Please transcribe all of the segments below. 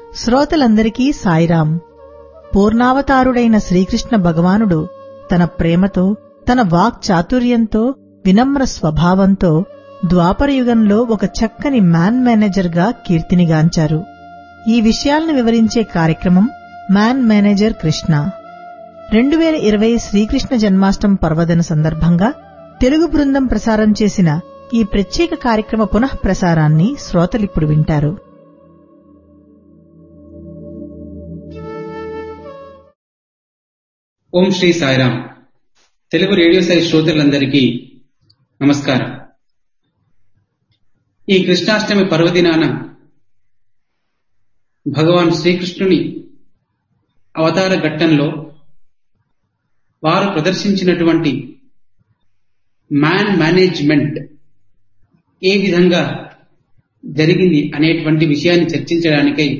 శ్రోతలందరికీ సాయిరాం పూర్ణావతారుడైన శ్రీకృష్ణ భగవానుడు తన ప్రేమతో తన వాక్ చాతుర్యంతో వినమ్ర స్వభావంతో ద్వాపరయుగంలో ఒక చక్కని మ్యాన్ మేనేజర్గా కీర్తినిగాంచారు ఈ విషయాలను వివరించే కార్యక్రమం మ్యాన్ మేనేజర్ కృష్ణ రెండు వేల ఇరవై శ్రీకృష్ణ జన్మాష్టమి పర్వదిన సందర్భంగా తెలుగు బృందం ప్రసారం చేసిన ఈ ప్రత్యేక కార్యక్రమ పునః ప్రసారాన్ని శ్రోతలిప్పుడు వింటారు ఓం శ్రీ సాయిరాం తెలుగు రేడియో సాయి శ్రోతలందరికీ నమస్కారం ఈ కృష్ణాష్టమి పర్వదినాన భగవాన్ శ్రీకృష్ణుని అవతార ఘట్టంలో వారు ప్రదర్శించినటువంటి మ్యాన్ మేనేజ్మెంట్ ఏ విధంగా జరిగింది అనేటువంటి విషయాన్ని చర్చించడానికై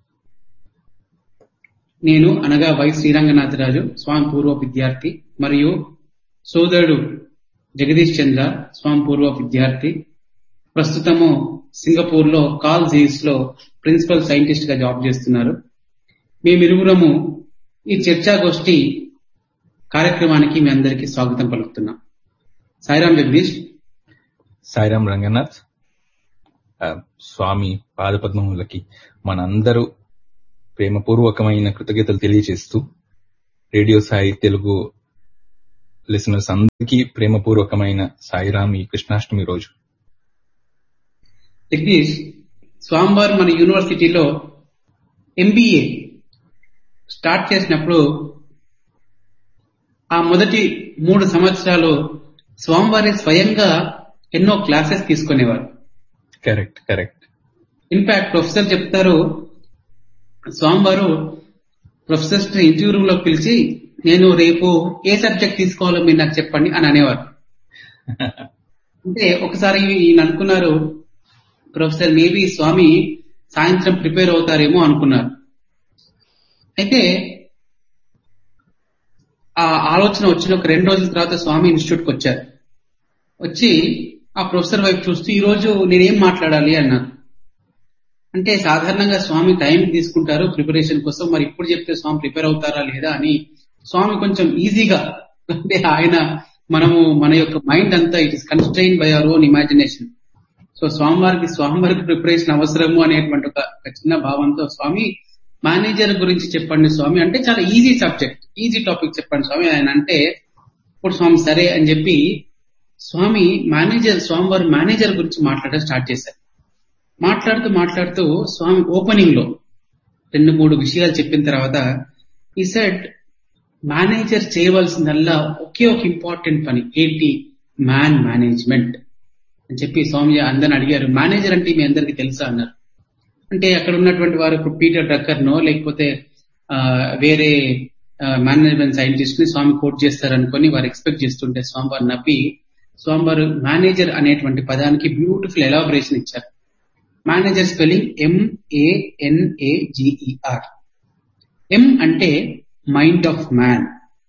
నేను అనగా వై శ్రీరంగనాథరాజు స్వామి పూర్వ విద్యార్థి మరియు సోదరుడు జగదీష్ చంద్ర స్వామి పూర్వ విద్యార్థి ప్రస్తుతము సింగపూర్ లో కాల్ జీస్ లో ప్రిన్సిపల్ సైంటిస్ట్ గా జాబ్ చేస్తున్నారు మేమిరువురము ఈ చర్చాగోష్ఠి కార్యక్రమానికి మీ అందరికీ స్వాగతం పలుకుతున్నాం సాయిరాం జగదీష్ సాయిరాం రంగనాథ్ ఆ, స్వామి పాదపద్మములకి మనందరూ ప్రేమపూర్వకమైన కృతజ్ఞతలు తెలియజేస్తూ రేడియో సాయి తెలుగు లిసనర్స్ అందరికీ ప్రేమపూర్వకమైన సాయిరాం ఈ కృష్ణాష్టమి రోజు జగదీష్ స్వామివారు మన యూనివర్సిటీలో ఎంబీఏ స్టార్ట్ చేసినప్పుడు ఆ మొదటి మూడు సంవత్సరాలు స్వామివారి స్వయంగా ఎన్నో క్లాసెస్ తీసుకునేవారు కరెక్ట్ కరెక్ట్ ఇన్ఫాక్ట్ ప్రొఫెసర్ చెప్తారు స్వామివారు ప్రొఫెసర్స్ ఇంటర్వ్యూ రూమ్ లో పిలిచి నేను రేపు ఏ సబ్జెక్ట్ తీసుకోవాలో మీరు నాకు చెప్పండి అని అనేవారు అంటే ఒకసారి ఈయన అనుకున్నారు ప్రొఫెసర్ మేబీ స్వామి సాయంత్రం ప్రిపేర్ అవుతారేమో అనుకున్నారు అయితే ఆ ఆలోచన వచ్చిన ఒక రెండు రోజుల తర్వాత స్వామి ఇన్స్టిట్యూట్ కి వచ్చారు వచ్చి ఆ ప్రొఫెసర్ వైపు చూస్తూ ఈ రోజు నేనేం మాట్లాడాలి అన్నారు అంటే సాధారణంగా స్వామి టైం తీసుకుంటారు ప్రిపరేషన్ కోసం మరి ఇప్పుడు చెప్తే స్వామి ప్రిపేర్ అవుతారా లేదా అని స్వామి కొంచెం ఈజీగా అంటే ఆయన మనము మన యొక్క మైండ్ అంతా it is constrain by our own imagination so స్వామివారికి స్వామివారికి ప్రిపరేషన్ అవసరము అనేటువంటి ఒక ఒక చిన్న భావంతో స్వామి మేనేజర్ గురించి చెప్పండి స్వామి అంటే చాలా ఈజీ సబ్జెక్ట్ ఈజీ టాపిక్ చెప్పండి స్వామి ఆయన అంటే ఇప్పుడు స్వామి సరే అని చెప్పి స్వామి మేనేజర్ స్వామివారి మేనేజర్ గురించి మాట్లాడడం స్టార్ట్ చేశారు మాట్లాడుతూ మాట్లాడుతూ స్వామి ఓపెనింగ్ లో రెండు మూడు విషయాలు చెప్పిన తర్వాత ఈ సెట్ మేనేజర్ చేయవలసిందల్లా ఒకే ఒక ఇంపార్టెంట్ పని ఏంటి మ్యాన్ మేనేజ్మెంట్ అని చెప్పి స్వామి అందరిని అడిగారు మేనేజర్ అంటే మీ అందరికీ తెలుసా అన్నారు అంటే అక్కడ ఉన్నటువంటి వారు ఇప్పుడు పీటర్ డ్రక్కర్ నో లేకపోతే ఆ, వేరే మేనేజ్మెంట్ సైంటిస్ట్ ని స్వామి కోట్ చేస్తారనుకొని వారు ఎక్స్పెక్ట్ చేస్తుంటే స్వామి వారు నవ్వి స్వామి వారు మేనేజర్ అనేటువంటి పదానికి బ్యూటిఫుల్ ఎలాబరేషన్ ఇచ్చారు మేనేజర్ స్పెల్లింగ్ ఎంఏఎన్ఏజిఈఆర్ ఎం అంటే mind of man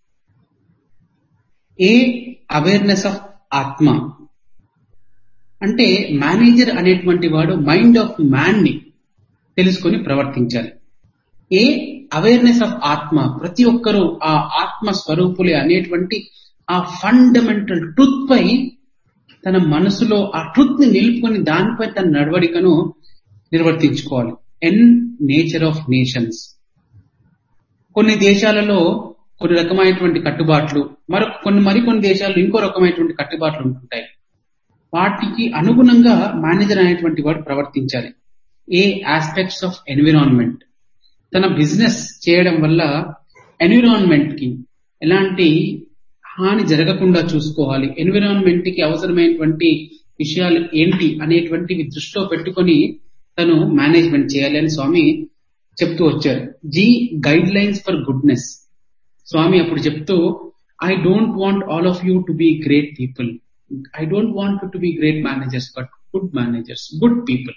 a awareness of ఆత్మ అంటే మేనేజర్ అనేటువంటి వాడు మైండ్ ఆఫ్ మ్యాన్ ని తెలుసుకొని ప్రవర్తించాలి ఏ అవేర్నెస్ ఆఫ్ ఆత్మ ప్రతి ఒక్కరూ ఆ ఆత్మ స్వరూపులే అనేటువంటి ఆ ఫండమెంటల్ ట్రూత్ పై తన మనసులో ఆ ట్రూత్ ని నిలుపుకొని దానిపై తన నడవడికను నిర్వర్తించుకోవాలి ఎన్ నేచర్ ఆఫ్ నేషన్స్ కొన్ని దేశాలలో కొన్ని రకమైనటువంటి కట్టుబాట్లు మరొక కొన్ని మరికొన్ని దేశాల్లో ఇంకో రకమైనటువంటి కట్టుబాట్లు ఉంటుంటాయి వాటికి అనుగుణంగా మేనేజర్ అనేటువంటి వాడు ప్రవర్తించాలి ఏ ఆస్పెక్ట్స్ ఆఫ్ ఎన్విరాన్మెంట్ తన బిజినెస్ చేయడం వల్ల ఎన్విరాన్మెంట్ కి ఎలాంటి హాని జరగకుండా చూసుకోవాలి ఎన్విరాన్మెంట్ కి అవసరమైనటువంటి విషయాలు ఏంటి అనేటువంటివి దృష్టిలో పెట్టుకొని తను మేనేజ్మెంట్ చేయాలి అని స్వామి చెప్తూ వచ్చారు G guidelines for goodness Swami అప్పుడు చెప్తూ I don't want all of you to be great people I don't want to be great managers but good managers good people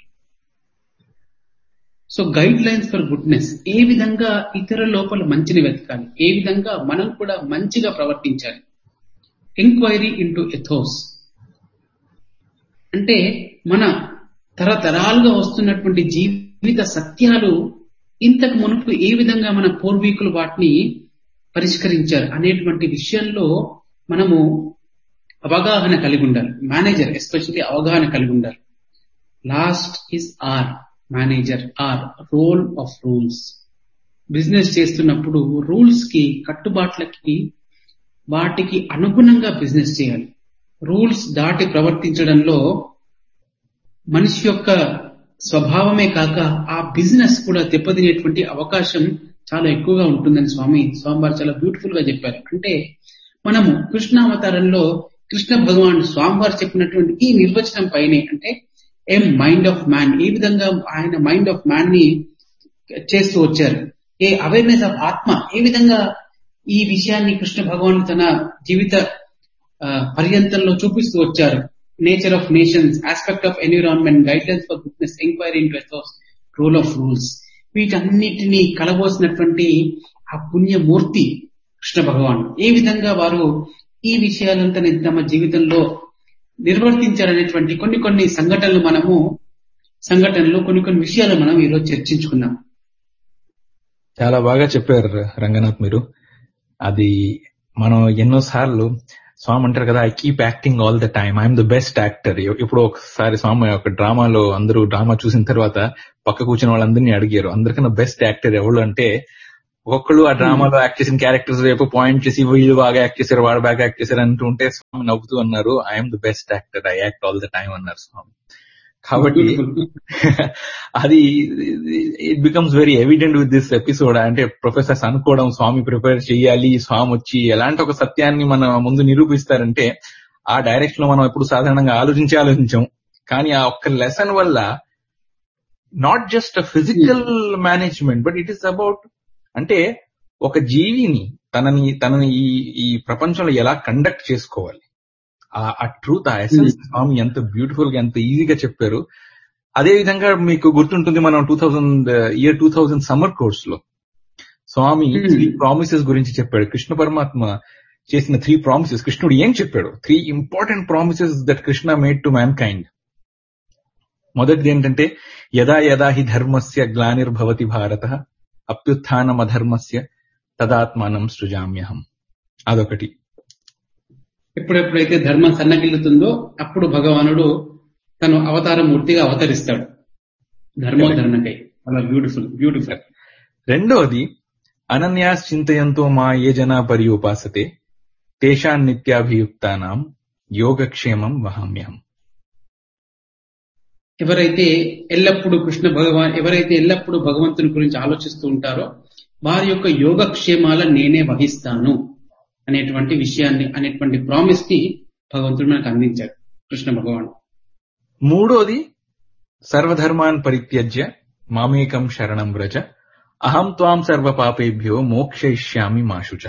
so guidelines for goodness ఏ విధంగా ఇతర లోపల మంచిని వెతకాలి ఏ విధంగా మనం కూడా మంచిగా ప్రవర్తించాలి ఎంక్వైరీ ఇంటూ ఎథోస్ అంటే మన తరతరాలుగా వస్తున్నటువంటి జీవిత సత్యాలు ఇంతకు మునుపు ఏ విధంగా మన పూర్వీకులు వాటిని పరిష్కరించారు అనేటువంటి విషయంలో మనము అవగాహన కలిగి ఉండాలి మేనేజర్ ఎస్పెషల్లీ అవగాహన కలిగి ఉండాలి last is R manager R role of rules business చేస్తున్నప్పుడు రూల్స్ కి కట్టుబాట్లకి వాటికి అనుగుణంగా బిజినెస్ చేయాలి రూల్స్ దాటి ప్రవర్తించడంలో మనిషి యొక్క స్వభావమే కాక ఆ బిజినెస్ కూడా దెబ్బతినేటువంటి అవకాశం చాలా ఎక్కువగా ఉంటుందని స్వామి స్వామివారు చాలా బ్యూటిఫుల్ గా చెప్పారు అంటే మనము కృష్ణావతారంలో కృష్ణ భగవాన్ స్వామివారు చెప్పినటువంటి ఈ నిర్వచనం పైనే అంటే ఏ మైండ్ ఆఫ్ మ్యాన్ ఈ విధంగా ఆయన మైండ్ ఆఫ్ మ్యాన్ ని చేస్తూ వచ్చారు ఏ అవేర్నెస్ ఆఫ్ ఆత్మ ఏ విధంగా ఈ విషయాన్ని కృష్ణ భగవాన్ తన జీవిత ఆ, పర్యంతంలో చూపిస్తూ వచ్చారు nature of nations aspect of environment guidelines for goodness enquiry in rule of rules వీటన్నిటిని కలబోసినటువంటి ఆ పుణ్యమూర్తి కృష్ణ భగవాన్ ఏ విధంగా వారు ఈ విషయాలంతా తమ జీవితంలో నిర్వర్తించారనేటువంటి కొన్ని కొన్ని సంఘటనలు మనము సంఘటనలు కొన్ని కొన్ని విషయాలు మనం ఈరోజు చర్చించుకున్నాం చాలా బాగా చెప్పారు రంగనాథ్ మీరు అది మనం ఎన్నో సార్లు స్వామి అంటారు కదా I keep acting all the time I'm the best actor ఇప్పుడు ఒకసారి స్వామి ఒక డ్రామాలో అందరూ డ్రామా చూసిన తర్వాత పక్క కూర్చున్న వాళ్ళందరినీ అడిగారు అందరికన్నా బెస్ట్ యాక్టర్ ఎవరు అంటే ఒక్కొక్కళ్ళు ఆ డ్రామాలో యాక్ట్ చేసిన క్యారెక్టర్స్ వైపు పాయింట్ చేసి వీళ్ళు బాగా యాక్ట్ చేశారు వాడు బాగా యాక్ట్ చేశారు అంటుంటే స్వామి నవ్వుతూ అన్నారు I'm the best actor I act all the time అన్నారు స్వామి కాబట్టి అది it becomes very evident with this episode అంటే ప్రొఫెసర్స్ అనుకోవడం స్వామి ప్రిపేర్ చేయాలి స్వామి వచ్చి ఎలాంటి ఒక సత్యాన్ని మన ముందు నిరూపిస్తారంటే ఆ డైరెక్షన్ లో మనం ఎప్పుడు సాధారణంగా ఆలోచించి ఆలోచించాం కానీ ఆ ఒక్క లెసన్ వల్ల not just physical management but it is about అంటే ఒక జీవిని తనని తనని ఈ ఈ ప్రపంచంలో ఎలా కండక్ట్ చేసుకోవాలి ఆ- ఆ ట్రూత్ ఆ ఎసెన్స్ స్వామి ఎంత బ్యూటిఫుల్ గా ఎంత ఈజీగా చెప్పారు అదే విధంగా మీకు గుర్తుంటుంది మనం two thousand year two thousand summer course లో స్వామి Hmm. త్రీ ప్రామిసెస్ గురించి చెప్పాడు కృష్ణ పరమాత్మ చేసిన త్రీ ప్రామిసెస్ కృష్ణుడు ఏం చెప్పాడు three important promises that Krishna made to mankind మొదటిది ఏంటంటే యదా యదా హి ధర్మస్య గ్లానిర్భవతి భారత అప్యుత్థానం అధర్మస్య తదాత్మానం సృజామ్యహం అదొకటి ఎప్పుడెప్పుడైతే ధర్మం సన్నగిల్లుతుందో అప్పుడు భగవానుడు తను అవతార మూర్తిగా అవతరిస్తాడు ధర్మోధరణకై చాలా బ్యూటిఫుల్ బ్యూటిఫుల్ రెండోది అనన్యాస్ చింతయంతో మా ఏ జనా పర్యుపాసతే తేషాన్ నిత్యాభియుక్తానాం యోగక్షేమం వహామ్యహం ఎవరైతే ఎల్లప్పుడూ కృష్ణ భగవాన్ ఎవరైతే ఎల్లప్పుడూ భగవంతుని గురించి ఆలోచిస్తూ ఉంటారో వారి యొక్క యోగక్షేమాల నేనే వహిస్తాను అనేటువంటి విషయాన్ని అనేటువంటి ప్రామిస్ ని భగవంతుడు మనకు అందించాడు కృష్ణ భగవాన్ మూడోది సర్వధర్మాన్ పరిత్యజ్య మామేకం శరణం వ్రజ అహం త్వాం సర్వ పాపేభ్యో మోక్షయిష్యామి మాశుచ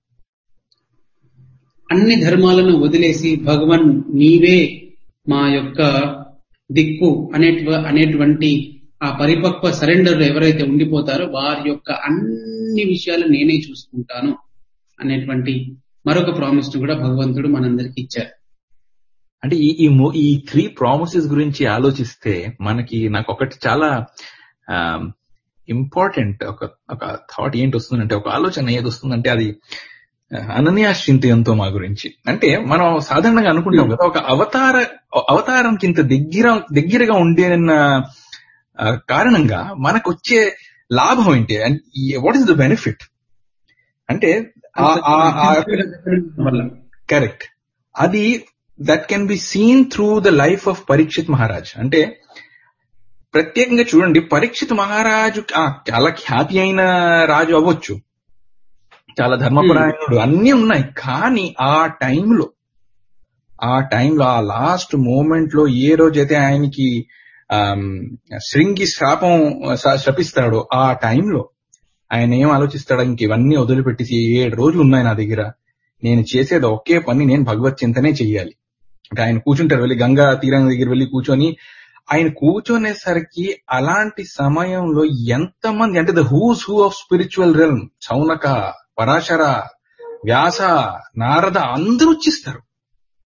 అన్ని ధర్మాలను వదిలేసి భగవన్ నీవే మా యొక్క దిక్కు అనేట్వ అనేటువంటి ఆ పరిపక్వ సరెండర్ ఎవరైతే ఉండిపోతారో వారి యొక్క అన్ని విషయాలు నేనే చూసుకుంటాను అనేటువంటి మరొక ప్రామిస్ ను కూడా భగవంతుడు మనందరికి ఇచ్చారు అంటే ఈ ఈ మూ- ఈ త్రీ ప్రామిసెస్ గురించి ఆలోచిస్తే మనకి నాకు ఒకటి చాలా ఇంపార్టెంట్ ఒక ఒక థాట్ ఏంటి వస్తుందంటే ఒక ఆలోచన ఏది వస్తుందంటే అది అనన్యాశ్చింతయంతో మా గురించి అంటే మనం సాధారణంగా అనుకుంటాం కదా ఒక అవతార అవతారంకి ఇంత దగ్గర దగ్గరగా ఉండిన ఆ, కారణంగా మనకు వచ్చే లాభం ఏంటి వాట్ ఇస్ ద బెనిఫిట్ అంటే ఆ- ఆ- ఆ వల్ల కరెక్ట్ అది that can be seen through the life of Parikshit Maharaj అంటే ప్రత్యేకంగా చూడండి పరీక్షిత్ మహారాజు ఆ, చాలా ఖ్యాతి అయిన రాజు అవ్వచ్చు చాలా ధర్మపరాయణుడు అన్ని ఉన్నాయి కానీ ఆ టైంలో ఆ టైంలో ఆ లాస్ట్ మూమెంట్ లో ఏ రోజైతే ఆయనకి ఆమ్, శృంగి శాపం శ- శపిస్తాడో ఆ టైంలో ఆయన ఏం ఆలోచిస్తాడో ఇంక ఇవన్నీ వదిలిపెట్టేసి ఏడు రోజులు ఉన్నాయి నా దగ్గర నేను చేసేది ఒకే పని నేను భగవత్ చింతనే చెయ్యాలి అంటే ఆయన కూర్చుంటారు వెళ్ళి గంగా తీరం దగ్గర వెళ్ళి కూర్చొని ఆయన కూర్చొనేసరికి అలాంటి సమయంలో ఎంతమంది అంటే the who's who of spiritual realm Shaunaka Parashara Vyasa Narada అందరూ వచ్చేస్తారు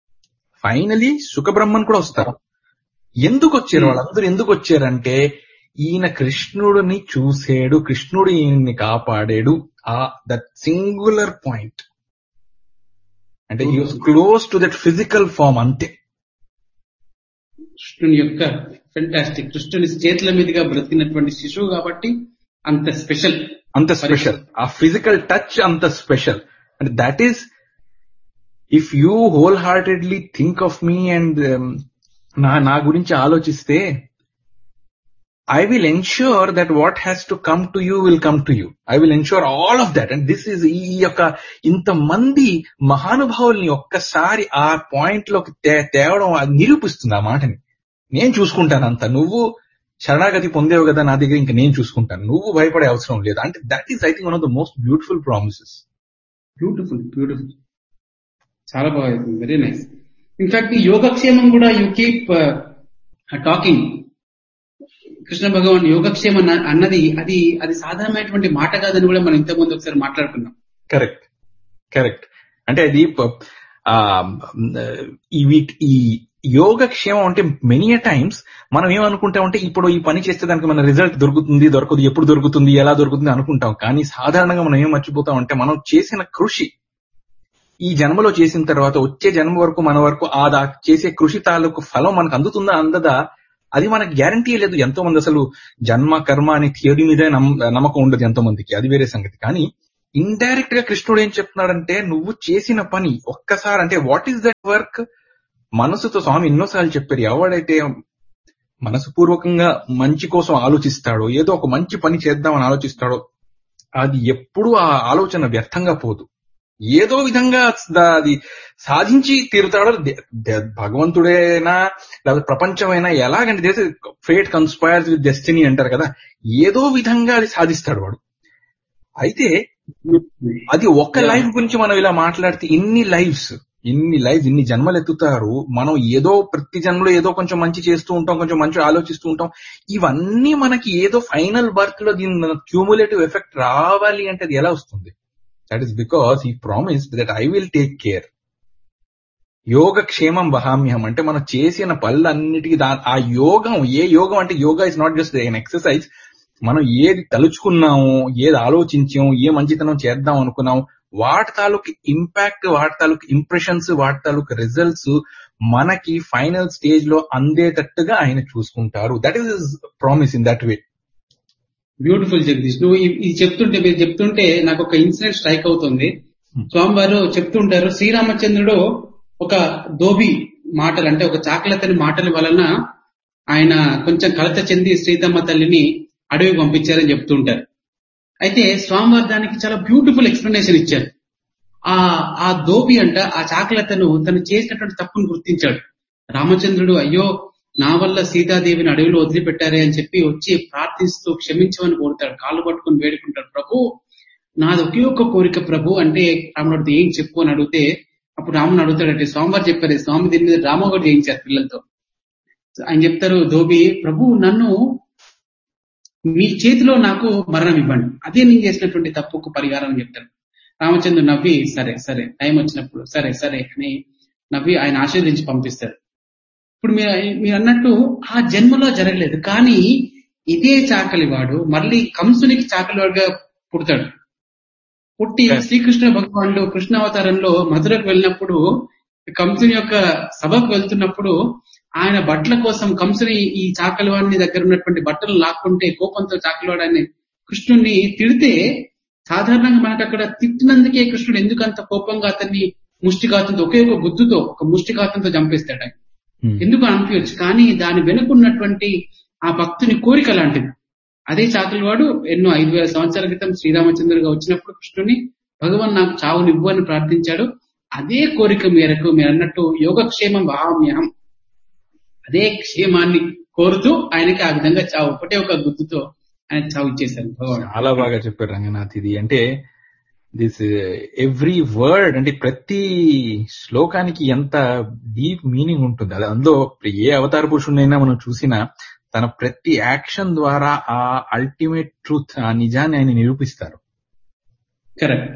ఫైనలీ సుఖబ్రహ్మన్ కూడా వస్తారు ఎందుకు వచ్చారు వాళ్ళందరూ ఎందుకు వచ్చారంటే ఈయన కృష్ణుడిని చూసాడు కృష్ణుడు ఈయన్ని కాపాడాడు ఆ దట్ సింగులర్ పాయింట్ అంటే he was close to that physical form అంతే కృష్ణుని యొక్క ఫెంటాస్టిక్ కృష్ణుని చేతుల మీదుగా బ్రతికినటువంటి శిశువు కాబట్టి అంత స్పెషల్ అంత స్పెషల్ ఆ ఫిజికల్ టచ్ అంత స్పెషల్ అంటే that is if you wholeheartedly think of me and నా నా గురించి ఆలోచిస్తే I will ensure that what has to come to you will come to you I will ensure all of that and this is ఈ యొక్క ఇంతమంది మహానుభావుల్ని ఒక్కసారి ఆ point లోకి తే- తేవడం అది నిరూపిస్తుంది ఆ మాటని నేను చూసుకుంటాను అంత నువ్వు శరణాగతి పొందేవు కదా నా దగ్గర ఇంకా నేను చూసుకుంటాను నువ్వు భయపడే అవసరం లేదు అంటే that is I think one of the most beautiful promises beautiful beautiful చాలా బాగా వెరీ నైస్ ఇన్ఫాక్ట్ ఈ యోగక్షేమం కూడా you keep talking Krishna Bhagavan యోగక్షేమం అన్న- అన్నది అది అది సాధారణమైనటువంటి మాట కాదని కూడా మనం ఇంతకుముందు ఒకసారి మాట్లాడుకున్నాం కరెక్ట్ కరెక్ట్ అంటే అది ప- ఆ, ఈ వీట్- ఈ యోగక్షేమం అంటే మెనీ టైమ్స్ మనం ఏమనుకుంటామంటే ఇప్పుడు ఈ పని చేస్తే దానికి మన రిజల్ట్ దొరుకుతుంది దొరకదు ఎప్పుడు దొరుకుతుంది ఎలా దొరుకుతుంది అనుకుంటాం కానీ సాధారణంగా మనం ఏం మర్చిపోతాం అంటే మనం చేసిన కృషి ఈ జన్మలో చేసిన తర్వాత వచ్చే జన్మ వరకు మన వరకు ఆ దా- చేసే కృషి తాలూకు ఫలం మనకు అందుతుందా అందదా అది మనకు గ్యారంటీ లేదు ఎంతో మంది అసలు జన్మ కర్మ అనే థియరీ మీదే నమ్- నమ్మకం ఉండదు ఎంతో మందికి అది వేరే సంగతి కానీ ఇండైరెక్ట్ గా కృష్ణుడు ఏం చెప్తున్నాడంటే నువ్వు చేసిన పని ఒక్కసారి అంటే వాట్ ఈస్ దట్ వర్క్ మనసుతో స్వామి ఎన్నోసార్లు చెప్పారు ఎవడైతే మనసుపూర్వకంగా మంచి కోసం ఆలోచిస్తాడో ఏదో ఒక మంచి పని చేద్దామని ఆలోచిస్తాడో అది ఎప్పుడూ ఆ ఆలోచన వ్యర్థంగా పోదు ఏదో విధంగా ద- అది సాధించి తీరుతాడో దే- దే- భగవంతుడైనా లేదా ప్రపంచమైనా ఎలాగంటే ఫేట్ కన్స్పైర్స్ విత్ డెస్టినీ అంటారు కదా ఏదో విధంగా అది సాధిస్తాడు వాడు అయితే అది ఒక్క Yeah. లైఫ్ గురించి మనం ఇలా మాట్లాడితే ఇన్ని లైఫ్స్ ఇన్ని లైఫ్ ఇన్ని జన్మలు ఎత్తుతారు మనం ఏదో ప్రతి జన్మలో ఏదో కొంచెం మంచి చేస్తూ ఉంటాం కొంచెం మంచి ఆలోచిస్తూ ఉంటాం ఇవన్నీ మనకి ఏదో ఫైనల్ బర్త్ లో దీని క్యూములేటివ్ ఎఫెక్ట్ రావాలి అంటే అది ఎలా వస్తుంది దట్ ఈస్ బికాస్ ఈ promise that I will take care యోగక్షేమం వహామ్యం అంటే మనం చేసిన పనులన్నిటికీ దా ఆ యోగం ఏ యోగం అంటే yoga is not just an exercise మనం ఏది తలుచుకున్నాము ఏది ఆలోచించాము ఏ మంచితనం చేద్దాం అనుకున్నాం వాటి తాలూకు ఇంపాక్ట్ వాటి తాలూకు ఇంప్రెషన్స్ వాటి తాలూకు రిజల్ట్స్ మనకి ఫైనల్ స్టేజ్ లో అందేటట్టుగా ఆయన చూసుకుంటారు that is promise in that way beautiful Jagadish నువ్వు ఇ- ఇది చెప్తుంటే మీరు చెప్తుంటే నాకు ఒక ఇన్సిడెంట్ స్ట్రైక్ అవుతుంది స్వామివారు చెప్తుంటారు శ్రీరామచంద్రుడు ఒక దోబి మాటలు అంటే ఒక చాకలతని మాటల వలన ఆయన కొంచెం కలత చెంది శ్రీతమ్మ తల్లిని అడవికి పంపించారని చెప్తుంటారు అయితే స్వామివారు దానికి చాలా బ్యూటిఫుల్ ఎక్స్ప్లెనేషన్ ఇచ్చారు ఆ ఆ దోబి అంట ఆ చాకలతను తను చేసినటువంటి తప్పును గుర్తించాడు రామచంద్రుడు అయ్యో నా వల్ల సీతాదేవిని అడవిలో వదిలిపెట్టారే అని చెప్పి వచ్చి ప్రార్థిస్తూ క్షమించమని కోరుతాడు కాళ్ళు పట్టుకుని వేడుకుంటాడు ప్రభు నాది ఒకే ఒక్క కోరిక ప్రభు అంటే రాముడు ఏం చెప్పు అని అడిగితే అప్పుడు రాముని అడుగుతాడంటే స్వామివారు చెప్పారు స్వామి దీని మీద డ్రామా కూడా చేయించారు పిల్లలతో ఆయన చెప్తారు ధోబి ప్రభు నన్ను మీ చేతిలో నాకు మరణం ఇవ్వండి అదే నేను చేసినటువంటి తప్పుకు పరిహారం అని చెప్తారు రామచంద్రుడు నవ్వి సరే సరే టైం వచ్చినప్పుడు సరే సరే అని నవ్వి ఆయన ఆశీర్వదించి పంపిస్తారు ఇప్పుడు మీరు మీరు అన్నట్టు ఆ జన్మలో జరగలేదు కానీ ఇదే చాకలివాడు మళ్ళీ కంసునికి చాకలివాడుగా పుడతాడు పుట్టి Yes. శ్రీకృష్ణ భగవానుడు కృష్ణావతారంలో మధురకు వెళ్ళినప్పుడు కంసుని యొక్క సభకు వెళ్తున్నప్పుడు ఆయన బట్టల కోసం కంసుని ఈ చాకలివాడిని దగ్గర ఉన్నటువంటి బట్టలు లాక్కుంటే కోపంతో చాకలివాడాన్ని కృష్ణుడిని తిడితే సాధారణంగా మనకు అక్కడ తిట్టినందుకే కృష్ణుడు ఎందుకు అంత కోపంగా అతన్ని ముష్టిఘాతంతో ఒకే ఒక గుద్దుతో ఒక ముష్టిఘాతంతో చంపేస్తాడు ఆయన ఎందుకు అనిపించచ్చు కానీ దాని వెనుకున్నటువంటి ఆ భక్తుని కోరిక లాంటిది అదే చాకలివాడు ఎన్నో ఐదు వేల సంవత్సరాల క్రితం శ్రీరామచంద్రుడిగా వచ్చినప్పుడు కృష్ణుని భగవాన్ నాకు చావునివ్వు అని ప్రార్థించాడు అదే కోరిక మేరకు మీరు అన్నట్టు యోగక్షేమం వహామ్యహం అదే క్షేమాన్ని కోరుతూ ఆయనకి ఆ విధంగా చావు ఒకటే ఒక గుర్తుతో ఆయన చావు ఇచ్చేశారు భగవాన్ చాలా బాగా చెప్పారు రంగనాథ్ ఇది అంటే దిస్ ఎవ్రీ వర్డ్ అంటే ప్రతి శ్లోకానికి ఎంత డీప్ మీనింగ్ ఉంటుంది అది అందులో ఏ అవతార పురుషుడినైనా మనం చూసినా తన ప్రతి యాక్షన్ ద్వారా ఆ అల్టిమేట్ ట్రూత్ ఆ నిజాన్ని ఆయన నిరూపిస్తారు కరెక్ట్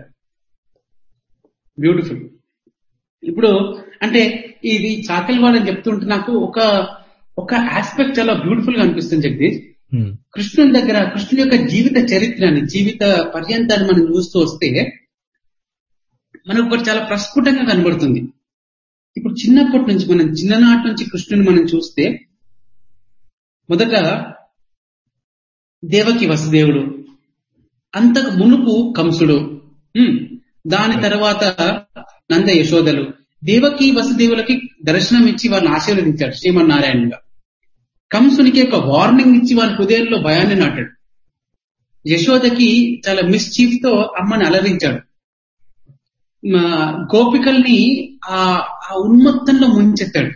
బ్యూటిఫుల్ ఇప్పుడు అంటే ఇది చాకలివాడు అని చెప్తుంటే నాకు ఒక ఒక ఆస్పెక్ట్ చాలా బ్యూటిఫుల్ గా అనిపిస్తుంది జగదీష్ హ్మ్. కృష్ణుని దగ్గర కృష్ణుని యొక్క జీవిత చరిత్రని జీవిత పర్యంతాన్ని మనం చూస్తూ వస్తే మనకు ఒకటి చాలా ప్రస్ఫుటంగా కనబడుతుంది ఇప్పుడు చిన్నప్పటి నుంచి మనం చిన్ననాటి నుంచి కృష్ణుని మనం చూస్తే మొదట దేవకి వసుదేవుడు అంతకు మునుపు కంసుడు ఉమ్, దాని తర్వాత నంద యశోదలు దేవకి వసుదేవులకి దర్శనం ఇచ్చి వారిని ఆశీర్వదించాడు శ్రీమన్నారాయణుగా కంసునికి ఒక వార్నింగ్ ఇచ్చి వారి హృదయంలో భయాన్ని నాటాడు యశోదకి చాలా మిస్చీఫ్ తో అమ్మని అలరించాడు మా గోపికల్ని ఆ ఆ ఉన్మత్తంలో ముంచెత్తాడు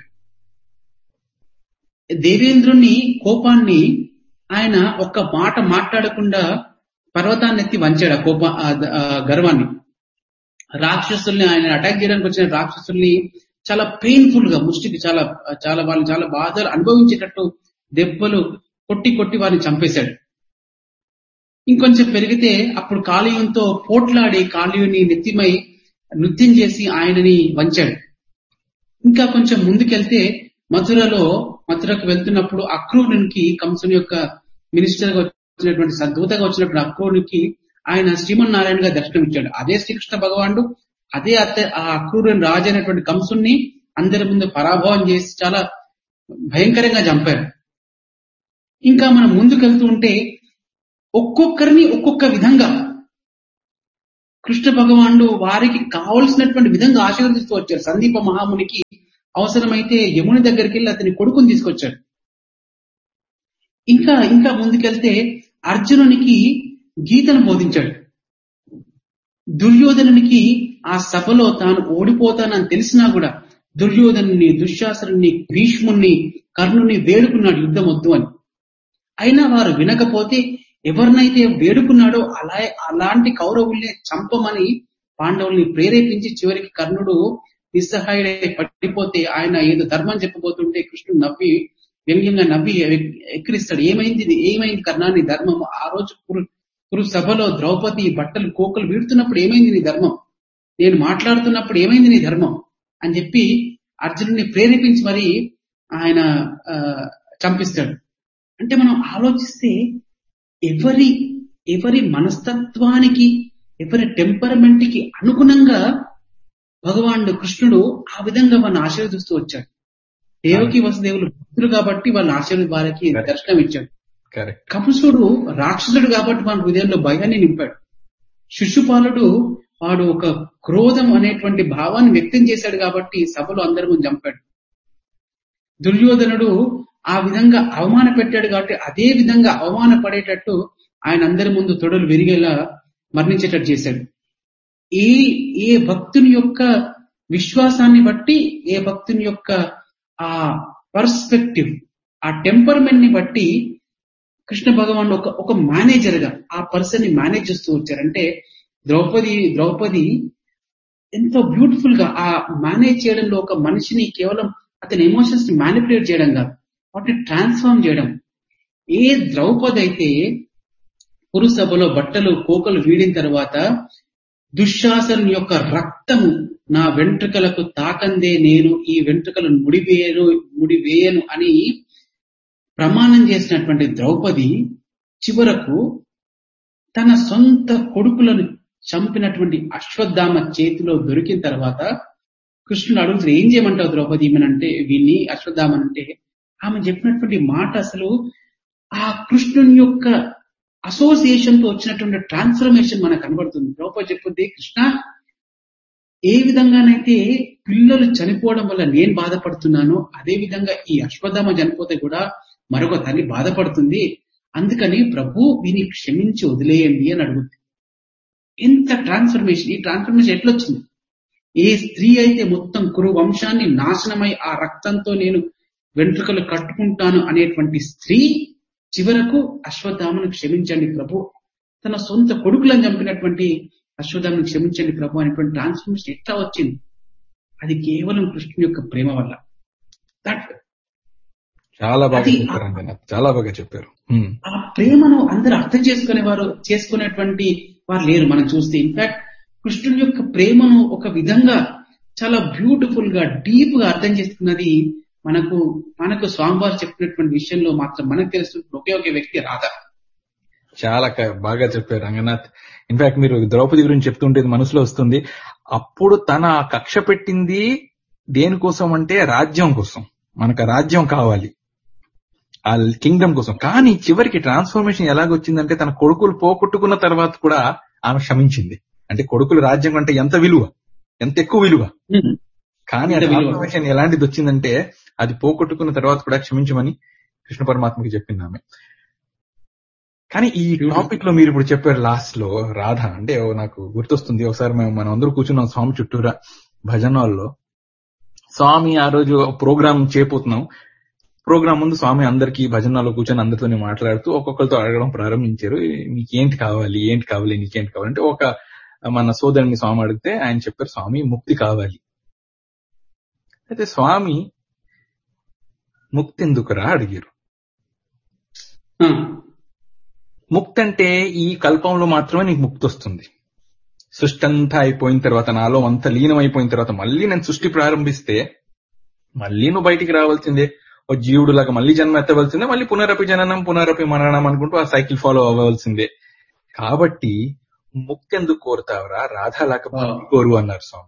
దేవేంద్రుని కోపాన్ని ఆయన ఒక్క మాట మాట్లాడకుండా పర్వతాన్ని ఎత్తి వంచాడు ఆ కోప ఆ ద- ఆ గర్వాన్ని రాక్షసుల్ని ఆయన అటాక్ చేయడానికి వచ్చిన రాక్షసుల్ని చాలా పెయిన్ఫుల్ గా ముష్టికి చాలా చాలా వాళ్ళు చాలా బాధలు అనుభవించేటట్టు దెబ్బలు కొట్టి కొట్టి వారిని చంపేశాడు ఇంకొంచెం పెరిగితే అప్పుడు కాళీయంతో పోట్లాడి కాళీయుని నెత్తిమై నృత్యం చేసి ఆయనని వంచాడు ఇంకా కొంచెం ముందుకెళ్తే మథురలో మథురకు వెళ్తున్నప్పుడు అక్రూరునికి కంసుని యొక్క మినిస్టర్ గా వచ్చినటువంటి సద్భూతగా వచ్చినప్పుడు అక్రూరునికి ఆయన శ్రీమన్నారాయణగా దర్శనం ఇచ్చాడు అదే శ్రీకృష్ణ భగవానుడు అదే అత్త ఆ అక్రూరుని రాజు అయినటువంటి కంసుని అందరి ముందు పరాభవం చేసి చాలా భయంకరంగా చంపారు ఇంకా మనం ముందుకెళ్తూ ఉంటే ఒక్కొక్కరిని ఒక్కొక్క విధంగా కృష్ణ భగవానుడు వారికి కావలసినటువంటి విధంగా ఆశీర్వదిస్తూ వచ్చారు సందీప మహామునికి అవసరమైతే యముని దగ్గరికి వెళ్ళి అతని కొడుకుని తీసుకొచ్చాడు ఇంకా ఇంకా ముందుకెళ్తే అర్జునునికి గీతను బోధించాడు దుర్యోధనునికి ఆ సభలో తాను ఓడిపోతానని తెలిసినా కూడా దుర్యోధనుని దుశ్శాసనుని భీష్ముణ్ణి కర్ణుని వేడుకున్నాడు యుద్ధం వద్దు అని అయినా వారు వినకపోతే ఎవరినైతే వేడుకున్నాడో అలా అలాంటి కౌరవుల్ని చంపమని పాండవుల్ని ప్రేరేపించి చివరికి కర్ణుడు నిస్సహాయుడై పడిపోతే ఆయన ఏదో ధర్మం చెప్పబోతుంటే కృష్ణుడు నవ్వి వ్యంగ్యంగా నవ్వి ఎక్- ఎక్కిరిస్తాడు ఏమైంది ఇది? ఏమైంది కర్ణాని ధర్మము ఆ రోజు కురు కురు సభలో ద్రౌపది బట్టలు కోకలు వీడుతున్నప్పుడు ఏమైంది నీ ధర్మం నేను మాట్లాడుతున్నప్పుడు ఏమైంది నీ ధర్మం అని చెప్పి అర్జునుడిని ప్రేరేపించి మరి ఆయన ఆ, చంపిస్తాడు అంటే మనం ఆలోచిస్తే ఎవరి ఎవరి మనస్తత్వానికి ఎవరి టెంపరమెంట్ కి అనుగుణంగా భగవానుడు కృష్ణుడు ఆ విధంగా వాళ్ళని ఆశీర్వదిస్తూ వచ్చాడు దేవకి వసుదేవులు భక్తులు కాబట్టి వాళ్ళ ఆశీర్వది వారికి దర్శనం ఇచ్చాడు కరెక్ట్ కంసుడు రాక్షసుడు కాబట్టి మన హృదయంలో భయాన్ని నింపాడు శిశుపాలుడు వాడు ఒక క్రోధం అనేటువంటి భావాన్ని వ్యక్తం చేశాడు కాబట్టి సభలో అందరి ముందు చంపాడు దుర్యోధనుడు ఆ విధంగా అవమాన పెట్టాడు కాబట్టి అదే విధంగా అవమాన పడేటట్టు ఆయన అందరి ముందు తొడలు విరిగేలా మరణించేటట్టు చేశాడు ఏ ఏ భక్తుని యొక్క విశ్వాసాన్ని బట్టి ఏ భక్తుని యొక్క ఆ పర్స్పెక్టివ్ ఆ టెంపర్మెంట్ ని బట్టి కృష్ణ భగవాన్ ఒక ఒక మేనేజర్ గా ఆ పర్సన్ ని మేనేజ్ చేస్తూ వచ్చారంటే ద్రౌపది ద్రౌపది ఎంతో బ్యూటిఫుల్ గా ఆ మేనేజ్ చేయడంలో ఒక మనిషిని కేవలం అతని ఎమోషన్స్ ని మ్యానిపులేట్ చేయడం కాదు వాటిని ట్రాన్స్ఫార్మ్ చేయడం ఏ ద్రౌపది అయితే పురుసభలో బట్టలు కోకలు వీడిన తర్వాత దుశ్శాసన్ యొక్క రక్తము నా వెంట్రుకలకు తాకందే నేను ఈ వెంట్రుకలను ముడివేయను ముడివేయను అని ప్రమాణం చేసినటువంటి ద్రౌపది చివరకు తన సొంత కొడుకులను చంపినటువంటి అశ్వత్థామ చేతిలో దొరికిన తర్వాత కృష్ణుడు అడుగుతారు ఏం చేయమంటావు ద్రౌపది ఈమెనంటే వీళ్ళని అశ్వత్థామనంటే ఆమె చెప్పినటువంటి మాట అసలు ఆ కృష్ణుని యొక్క అసోసియేషన్ తో వచ్చినటువంటి ట్రాన్స్ఫర్మేషన్ మనకు కనబడుతుంది ద్రౌపది చెప్పుద్ది కృష్ణ ఏ విధంగానైతే పిల్లలు చనిపోవడం వల్ల నేను బాధపడుతున్నానో అదే విధంగా ఈ అశ్వత్థామ చనిపోతే కూడా మరొక తల్లి బాధపడుతుంది అందుకని ప్రభు వీని క్షమించి వదిలేయండి అని అడుగుతుంది ఎంత ట్రాన్స్ఫర్మేషన్ ఈ ట్రాన్స్ఫర్మేషన్ ఎట్లొచ్చింది ఏ స్త్రీ అయితే మొత్తం కురు వంశాన్ని నాశనమై ఆ రక్తంతో నేను వెంట్రుకలు కట్టుకుంటాను అనేటువంటి స్త్రీ చివరకు అశ్వత్థామను క్షమించండి ప్రభు తన సొంత కొడుకులను చంపినటువంటి అశ్వత్థామను క్షమించండి ప్రభు అనేటువంటి ట్రాన్స్ఫర్మేషన్ ఎట్లా వచ్చింది అది కేవలం కృష్ణుని యొక్క ప్రేమ వల్ల దట్ చాలా బాగా అది- చెప్పారు రంగనాథ్ చాలా బాగా చెప్పారు హ్మ్. ఆ ప్రేమను అందరూ అర్థం చేసుకునే వారు చేసుకునేటువంటి వారు లేరు మనం చూస్తే ఇన్ఫాక్ట్ కృష్ణుని యొక్క ప్రేమను ఒక విధంగా చాలా బ్యూటిఫుల్ గా డీప్ గా అర్థం చేసుకున్నది మనకు మనకు స్వామివారు చెప్పినటువంటి విషయంలో మాత్రం మనకు తెలుస్తున్న ఒకే ఒక వ్యక్తి రాధ చాలా క- బాగా చెప్పారు రంగనాథ్ ఇన్ఫాక్ట్ మీరు ద్రౌపది గురించి చెప్తుంటే ఇది మనసులో వస్తుంది అప్పుడు తన ఆ కక్ష పెట్టింది దేనికోసం అంటే రాజ్యం కోసం మనకు ఆ రాజ్యం కావాలి ఆ కింగ్డమ్ కోసం కానీ చివరికి ట్రాన్స్ఫర్మేషన్ ఎలాగొచ్చిందంటే తన కొడుకులు పోగొట్టుకున్న తర్వాత కూడా ఆమె క్షమించింది అంటే కొడుకులు రాజ్యం అంటే ఎంత విలువ ఎంత ఎక్కువ విలువ కానీ ఆ ఎంత విలువ? ట్రాన్స్ఫర్మేషన్ ఎలాంటిది వచ్చిందంటే అది పోగొట్టుకున్న తర్వాత కూడా క్షమించమని కృష్ణ పరమాత్మకి చెప్పింది ఆమె కానీ ఈ టాపిక్ లో మీరు ఇప్పుడు చెప్పారు లాస్ట్ లో రాధ అంటే ఓ నాకు గుర్తొస్తుంది ఒకసారి మేము మనం అందరూ కూర్చున్నాం స్వామి చుట్టూరా భజన హాల్లో స్వామి ఆ రోజు ప్రోగ్రామ్ చేయబోతున్నాం ప్రోగ్రామ్ ముందు స్వామి అందరికి భజనలో కూర్చొని అందరితోనే మాట్లాడుతూ ఒక్కొక్కరితో అడగడం ప్రారంభించారు మీకు ఏంటి కావాలి ఏంటి కావాలి నీకేంటి కావాలి అంటే ఒక మన సోదరుని స్వామి అడిగితే ఆయన చెప్పారు స్వామి ముక్తి కావాలి అయితే స్వామి ముక్తి ఎందుకురా అడిగారు ఆ, ముక్తి అంటే ఈ కల్పంలో మాత్రమే నీకు ముక్తి వస్తుంది సృష్టి అంతా అయిపోయిన తర్వాత నాలో అంత లీనం అయిపోయిన తర్వాత మళ్ళీ నేను సృష్టి ప్రారంభిస్తే మళ్ళీ నువ్వు బయటికి రావాల్సిందే ఓ జీవుడు లాగా మళ్ళీ జన్మ ఎత్తవలసిందే మళ్ళీ పునరపి జననం పునరపి మరణం అనుకుంటూ ఆ సైకిల్ ఫాలో అవ్వాల్సిందే కాబట్టి ముక్తి ఎందుకు కోరుతావురా రాధాలాగా భక్తి కోరు అన్నారు Swami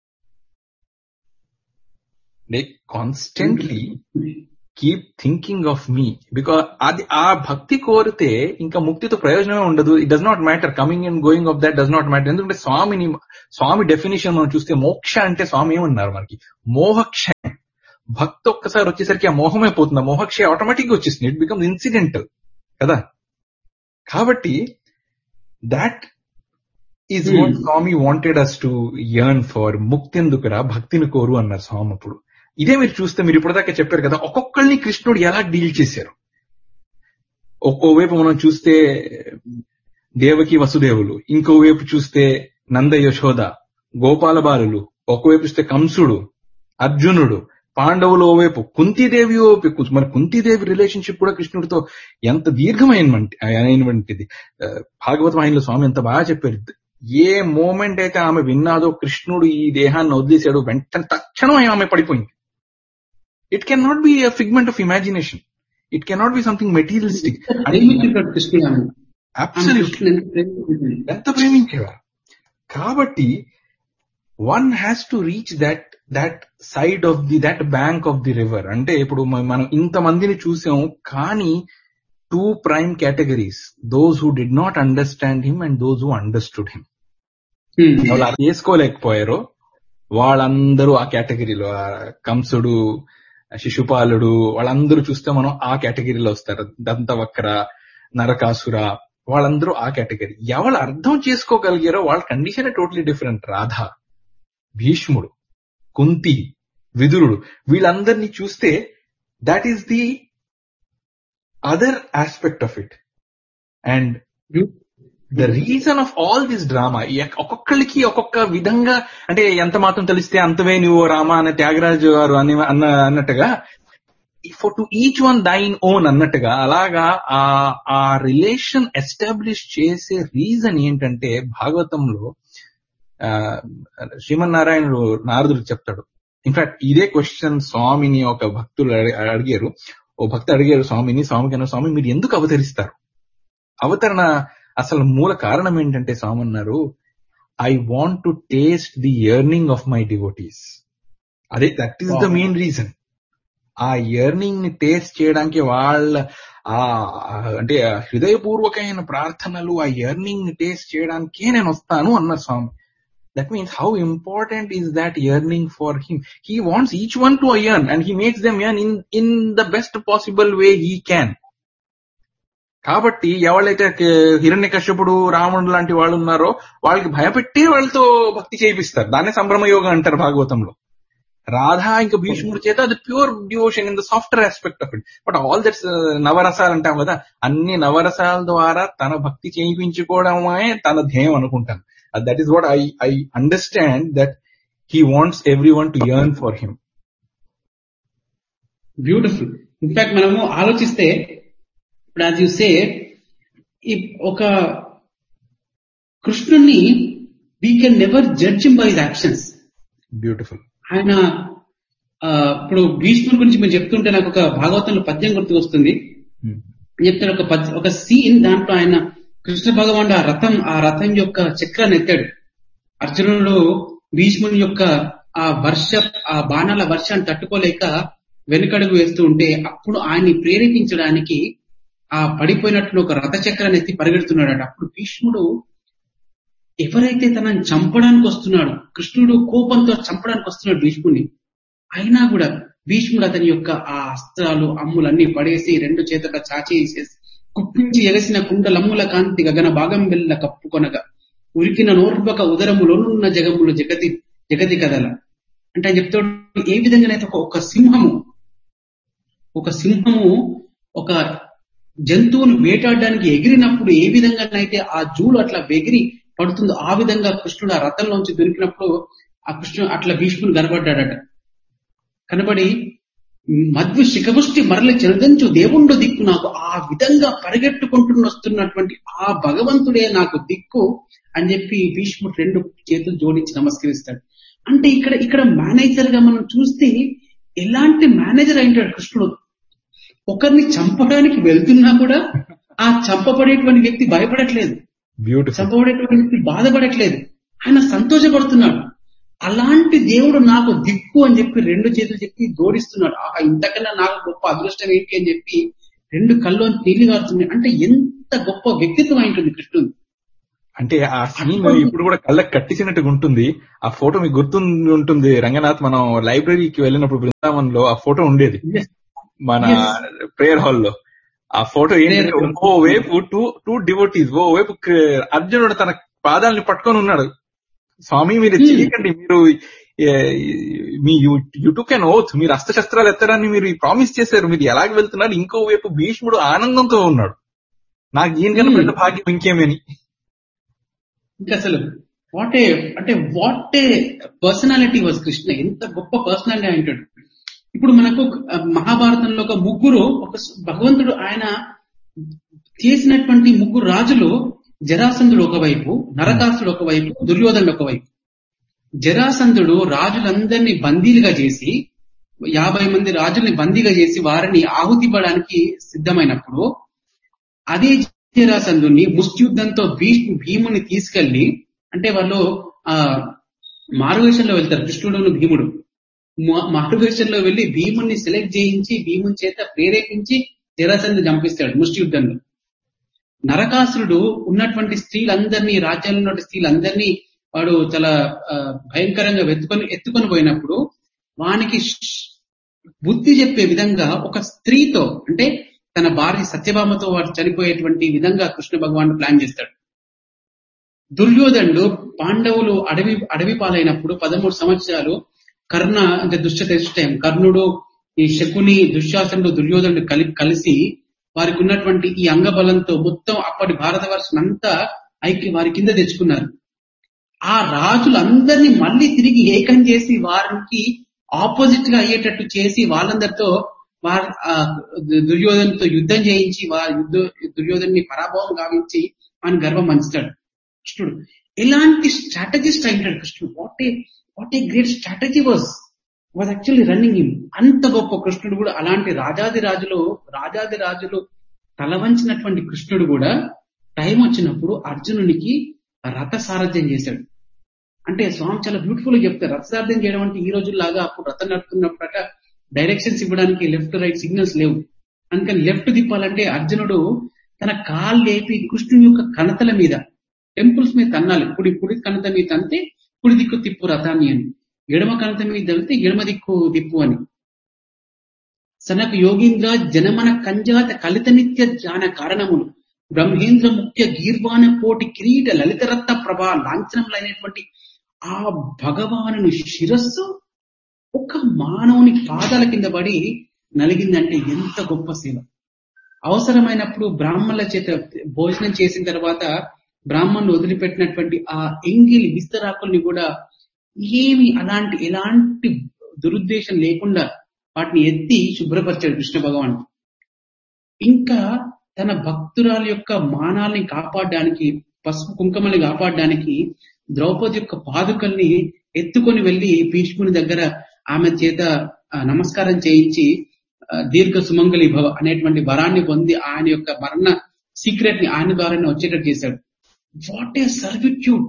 constantly keep thinking of me because అది ఆ భక్తి కోరితే ఇంకా ముక్తితో ప్రయోజనమే ఉండదు it does not matter coming and going of that does not matter ఎందుకంటే స్వామిని స్వామి డెఫినేషన్ మనం చూస్తే మోక్ష అంటే స్వామి ఏమన్నారు మనకి మోహక్ష భక్తి ఒక్కసారి వచ్చేసరికి ఆ మోహమే పోతుంది ఆ మోహక్ష ఆటోమేటిక్ గా వచ్చేస్తుంది ఇట్ బికమ్స్ ఇన్సిడెంటల్ కదా కాబట్టి that is Hmm. What Swami wanted us to yearn for ముక్తి ఎందుకురా భక్తిని కోరు అన్నారు స్వామి అప్పుడు ఇదే మీరు చూస్తే మీరు ఇప్పటిదాకా చెప్పారు కదా ఒక్కొక్కరిని కృష్ణుడు ఎలా డీల్ చేశారు ఒక్కోవైపు మనం చూస్తే దేవకి వసుదేవులు ఇంకోవైపు చూస్తే నంద యశోద గోపాల బాలులు ఒకవైపు చూస్తే కంసుడు అర్జునుడు పాండవులు ఓవైపు కుంతీదేవి ఓవైపు మరి కుంతీదేవి రిలేషన్షిప్ కూడా కృష్ణుడితో ఎంత దీర్ఘమైన అయినటువంటిది ఆ, భాగవతం ఆయనలో స్వామి ఎంత బాగా చెప్పారు ఏ మూమెంట్ అయితే ఆమె విన్నాదో కృష్ణుడు ఈ దేహాన్ని వదిలేశాడు వెంటనే తక్షణం ఆమె పడిపోయింది it can not be figment of imagination it can not be something materialistic ప్రేమించుతాడు కృష్ణుడు ఆమె. ఆమె అబ్సల్యూట్ కృష్ణుడు ఎంత ప్రేమించుతుంది. ఎంత ప్రేమించేవారు కాబట్టి one has to reach that that side of the that bank of the river అంటే ఇప్పుడు మ- మనం ఇంతమందిని చూసాం కానీ two prime categories those who did not understand him and those who understood him Hmm. వాళ్ళు అది చేసుకోలేకపోయారో వాళ్ళందరూ ఆ కేటగిరీలో ఆ కంసుడు ఆ శిశుపాలుడు వాళ్ళందరూ చూస్తే మనం ఆ కేటగిరీలో వస్తారు దంతవక్ర నరకాసుర వాళ్ళందరూ ఆ కేటగిరీ ఎవరు అర్థం చేసుకోగలిగారో వాళ్ళ కండిషన్ టోటలీ డిఫరెంట్ రాధ భీష్ముడు కుంతి విదురుడు వీళ్ళందరినీ చూస్తే that is the other aspect of it and the reason of all this drama ఒక్కొక్కరికి ఒక్కొక్క విధంగా అంటే ఎంత మాత్రం తెలిస్తే అంతవే నువ్వు రామా అనే త్యాగరాజు గారు అని అన్న అన్నట్టుగా for to each one thine own అన్నట్టుగా అలాగా ఆ ఆ రిలేషన్ ఎస్టాబ్లిష్ చేసే రీజన్ ఏంటంటే భాగవతంలో ఆ, శ్రీమన్నారాయణుడు నారదుడు చెప్తాడు ఇన్ఫాక్ట్ ఇదే క్వశ్చన్ స్వామిని ఒక భక్తులు అడి- అడిగారు ఓ భక్తుడు అడిగారు స్వామిని స్వామికి అన్న స్వామి మీరు ఎందుకు అవతరిస్తారు అవతరణ అసలు మూల కారణం ఏంటంటే స్వామి అన్నారు I want to taste the earning of my devotees అదే that is the Wow. Main reason ఆ ఎర్నింగ్ ని టేస్ట్ చేయడానికి వాళ్ళ ఆ ఆ అంటే ఆ హృదయపూర్వకమైన ప్రార్థనలు ఆ ఎర్నింగ్ ని టేస్ట్ చేయడానికే నేను వస్తాను అన్నారు Swami that means how important is that earning for him he wants each one to earn and he makes them earn in in the best possible way he can కాబట్టి ఎవరైతే హిరణ్య కశ్యపుడు రావణుడు లాంటి వాళ్ళు ఉన్నారో వాళ్ళకి భయపెట్టి వాళ్ళతో భక్తి చేయిస్తారు దాన్నే సంభ్రమ యోగం అంటారు భాగవతంలో రాధా ఇంకా భీష్ముడి చేత అది pure devotion in the software aspect of it but all that's నవరసాలు అంటాం కదా అన్ని నవరసాల ద్వారా తన భక్తి చేయించుకోవడమే తన ధ్యేయం అనుకుంటాను that is what I I understand that he wants every one to earn for him beautiful in fact మనము ఆలోచిస్తే ఇప్పుడు యాజ్ యూ సే ఈ ఒక కృష్ణుణ్ణి we can never judge by his actions beautiful ఆయన ఆ, ఇప్పుడు భీష్ముడి గురించి మీరు చెప్తుంటే నాకు ఒక భాగవతంలో పద్యం గుర్తుకు వస్తుంది ఉమ్. చెప్తాడు ఒక పద్య- ఒక సీన్ దాంట్లో ఆయన కృష్ణ భగవానుడు ఆ రథం ఆ రథం యొక్క చక్రాన్ని ఎత్తాడు అర్జునుడు భీష్ముని యొక్క ఆ వర్ష ఆ బాణాల వర్షాన్ని తట్టుకోలేక వెనుకడుగు వేస్తూ ఉంటే అప్పుడు ఆయన్ని ప్రేరేపించడానికి ఆ పడిపోయినట్లు ఒక రథ చక్రాన్ని ఎత్తి పరిగెడుతున్నాడు అప్పుడు భీష్ముడు ఎవరైతే తనని చంపడానికి వస్తున్నాడు కృష్ణుడు కోపంతో చంపడానికి వస్తున్నాడు భీష్ముడిని అయినా కూడా భీష్ముడు అతని యొక్క ఆ అస్త్రాలు అమ్ములన్నీ పడేసి రెండు చేతుల చాచి వేసేసి కుప్పించి ఎగసిన కుండలమ్ముల కాంతి గగన భాగం వెళ్ళ కప్పుకొనగా ఉరికిన నోర్వక ఉదరములోనున్న జగములు జగతి జగతి కదల అంటే ఆయన చెప్తాడు ఏ విధంగానైతే ఒక ఒక సింహము ఒక సింహము ఒక జంతువును వేటాడడానికి ఎగిరినప్పుడు ఏ విధంగానైతే ఆ జూలు అట్లా ఎగిరి పడుతుందో ఆ విధంగా కృష్ణుడు ఆ రథంలోంచి దొరికినప్పుడు ఆ కృష్ణుడు అట్లా భీష్ముడు కనబడ్డాడట కనబడి మధ్య శిఖపుష్టి మరలి చెరదంచు దేవుండు దిక్కు నాకు ఆ విధంగా పరిగెట్టుకుంటూ వస్తున్నటువంటి ఆ భగవంతుడే నాకు దిక్కు అని చెప్పి భీష్ముడు రెండు చేతులు జోడించి నమస్కరిస్తాడు అంటే ఇక్కడ ఇక్కడ మేనేజర్ గా మనం చూస్తే ఎలాంటి మేనేజర్ అయింటాడు కృష్ణుడు ఒకరిని చంపడానికి వెళ్తున్నా కూడా ఆ చంపబడేటువంటి వ్యక్తి భయపడట్లేదు బ్యూటిఫుల్ చంపబడేటువంటి వ్యక్తి బాధపడట్లేదు ఆయన సంతోషపడుతున్నాడు అలాంటి దేవుడు నాకు దిక్కు అని చెప్పి రెండు చేతులు చెప్పి జోడిస్తున్నాడు ఆహా ఇంతకన్నా నాకు గొప్ప అదృష్టం ఏంటి అని చెప్పి రెండు కళ్ళు నీళ్లు కారుతున్నాయి అంటే ఎంత గొప్ప వ్యక్తిత్వం అయి ఉంటుంది కృష్ణుడు అంటే ఆ సీన్ ఇప్పుడు కూడా కళ్ళకి కట్టించినట్టుగా ఉంటుంది ఆ ఫోటో మీకు గుర్తుండి ఉంటుంది రంగనాథ్ మనం లైబ్రరీకి వెళ్ళినప్పుడు బృందావన్ లో ఆ ఫోటో ఉండేది మన Yes. ప్రేయర్ హాల్ లో ఆ ఫోటో ఏంటంటే Prayer hall. ఓ వైపు టూ టూ డివోటీస్ ఓ వైపు క- అర్జునుడు తన పాదాలని పట్టుకొని ఉన్నాడు స్వామి మీరు Hmm. చేయకండి మీరు ఏ, మీ యూ టు కెన్ ఓత్ మీరు అస్త్రశస్త్రాలు ఎత్తడాన్ని మీరు ప్రామిస్ చేశారు మీరు ఎలాగ వెళ్తున్నారు ఇంకో వైపు భీష్ముడు ఆనందంతో ఉన్నాడు నాకు ఈయనకన్నా Hmm. పెద్ద భాగ్యం ఇంకేమని ఇంకా అసలు వాట్ ఏ అంటే what a personality was Krishna ఎంత గొప్ప పర్సనాలిటీ అంటాడు ఇప్పుడు మనకు ఆ, మహాభారతంలో ఒక ముగ్గురు ఒక స్- భగవంతుడు ఆయన చేసినటువంటి ముగ్గురు రాజులు జరాసంధుడు ఒకవైపు నరకాసుడు ఒకవైపు దుర్యోధనుడు ఒకవైపు జరాసంధుడు రాజులందరినీ బందీలుగా చేసి యాభై మంది రాజుల్ని బందీగా చేసి వారిని ఆహుతి ఇవ్వడానికి సిద్ధమైనప్పుడు అదే జరాసంధుని ముష్టియుద్ధంతో భీష్ము భీముని తీసుకెళ్లి అంటే వాళ్ళు ఆ మారువేషంలో వెళ్తారు కృష్ణుడును భీముడు మా- మారువేషంలో వెళ్లి భీముని సెలెక్ట్ చేయించి భీముని చేత ప్రేరేపించి జరాసంధు చంపిస్తాడు ముష్టియుద్ధంలో నరకాసురుడు ఉన్నటువంటి స్త్రీలందరినీ రాజ్యంలో ఉన్న స్త్రీలందరినీ వాడు చాలా ఆ, భయంకరంగా వెతుకొని ఎత్తుకొని పోయినప్పుడు వానికి ష్- బుద్ధి చెప్పే విధంగా ఒక స్త్రీతో అంటే తన భార్య సత్యభామతో వాడు చనిపోయేటువంటి విధంగా కృష్ణ భగవానుడు ప్లాన్ చేస్తాడు దుర్యోధనుడు పాండవులు అడవి అడవి పాలైనప్పుడు పదమూడు సంవత్సరాలు కర్ణ అంటే దుష్ట టైం కర్ణుడు ఈ శకుని దుశ్శాసనుడు దుర్యోధనుడు కలి కలిసి వారికి ఉన్నటువంటి ఈ అంగబలంతో మొత్తం అప్పటి భారతవర్షం అంతా ఐక్య వారి కింద తెచ్చుకున్నారు ఆ రాజులందరినీ మళ్ళీ తిరిగి ఏకం చేసి వారికి ఆపోజిట్ గా అయ్యేటట్టు చేసి వాళ్ళందరితో వారి ఆ, దు- దుర్యోధనతో యుద్ధం చేయించి వారి యుద్ధ దుర్యోధన్ని పరాభవం గావించి ఆయన గర్వం పంచుతాడు కృష్ణుడు ఎలాంటి స్ట్రాటజిస్ట్ అయినాడు కృష్ణుడు what a what a great strategy was was actually running him అంత గొప్ప కృష్ణుడు కూడా అలాంటి రాజాది రాజులు రాజాది రాజులు తల వంచినటువంటి కృష్ణుడు కూడా టైం వచ్చినప్పుడు అర్జునునికి రథ సారథ్యం చేశాడు అంటే స్వామి చాలా బ్యూటిఫుల్ గా చెప్తారు రథ సారథ్యం చేయడం అంటే ఈ రోజుల్లాగా అప్పుడు రథం నడుపుతున్నప్పుడట డైరెక్షన్స్ ఇవ్వడానికి లెఫ్ట్ రైట్ సిగ్నల్స్ లేవు అందుకని లెఫ్ట్ తిప్పాలంటే అర్జునుడు తన కాలు లేపి కృష్ణుని యొక్క కణతల మీద టెంపుల్స్ మీద తన్నాలి కుడి కుడి కణత మీద తంతే కుడి దిక్కు తిప్పు రథాన్ని అని ఎడమ కణత మీద వెళ్తే ఎడమ దిక్కు తిప్పు అని సనకు యోగీంద్ర జనమన కంజాత కలిత నిత్య జ్ఞాన కారణములు బ్రహ్మేంద్ర ముఖ్య గీర్వాణ కోటి కిరీట లలితరత్న ప్రభా లాంఛనములైనటువంటి ఆ భగవానుని శిరస్సు ఒక మానవుని పాదాల కింద పడి నలిగిందంటే ఎంత గొప్ప సేవ అవసరమైనప్పుడు బ్రాహ్మణుల చేత భోజనం చేసిన తర్వాత బ్రాహ్మణులు వదిలిపెట్టినటువంటి ఆ ఎంగిలి విస్తరాకుల్ని కూడా ఏమి అలాంటి ఎలాంటి దురుద్దేశం లేకుండా వాటిని ఎత్తి శుభ్రపరిచాడు కృష్ణ భగవాన్ ఇంకా తన భక్తురాల యొక్క మానాల్ని కాపాడడానికి పసుపు కుంకుమల్ని కాపాడడానికి ద్రౌపది యొక్క పాదుకల్ని ఎత్తుకొని వెళ్లి భీష్ముని దగ్గర ఆమె చేత ఆ, నమస్కారం చేయించి ఆ, దీర్ఘ సుమంగళి భవ అనేటువంటి వరాన్ని పొంది ఆయన యొక్క మరణ సీక్రెట్ ని ఆయన ద్వారానే వచ్చేటట్టు చేశాడు వాట్ ఏ సర్విట్యూడ్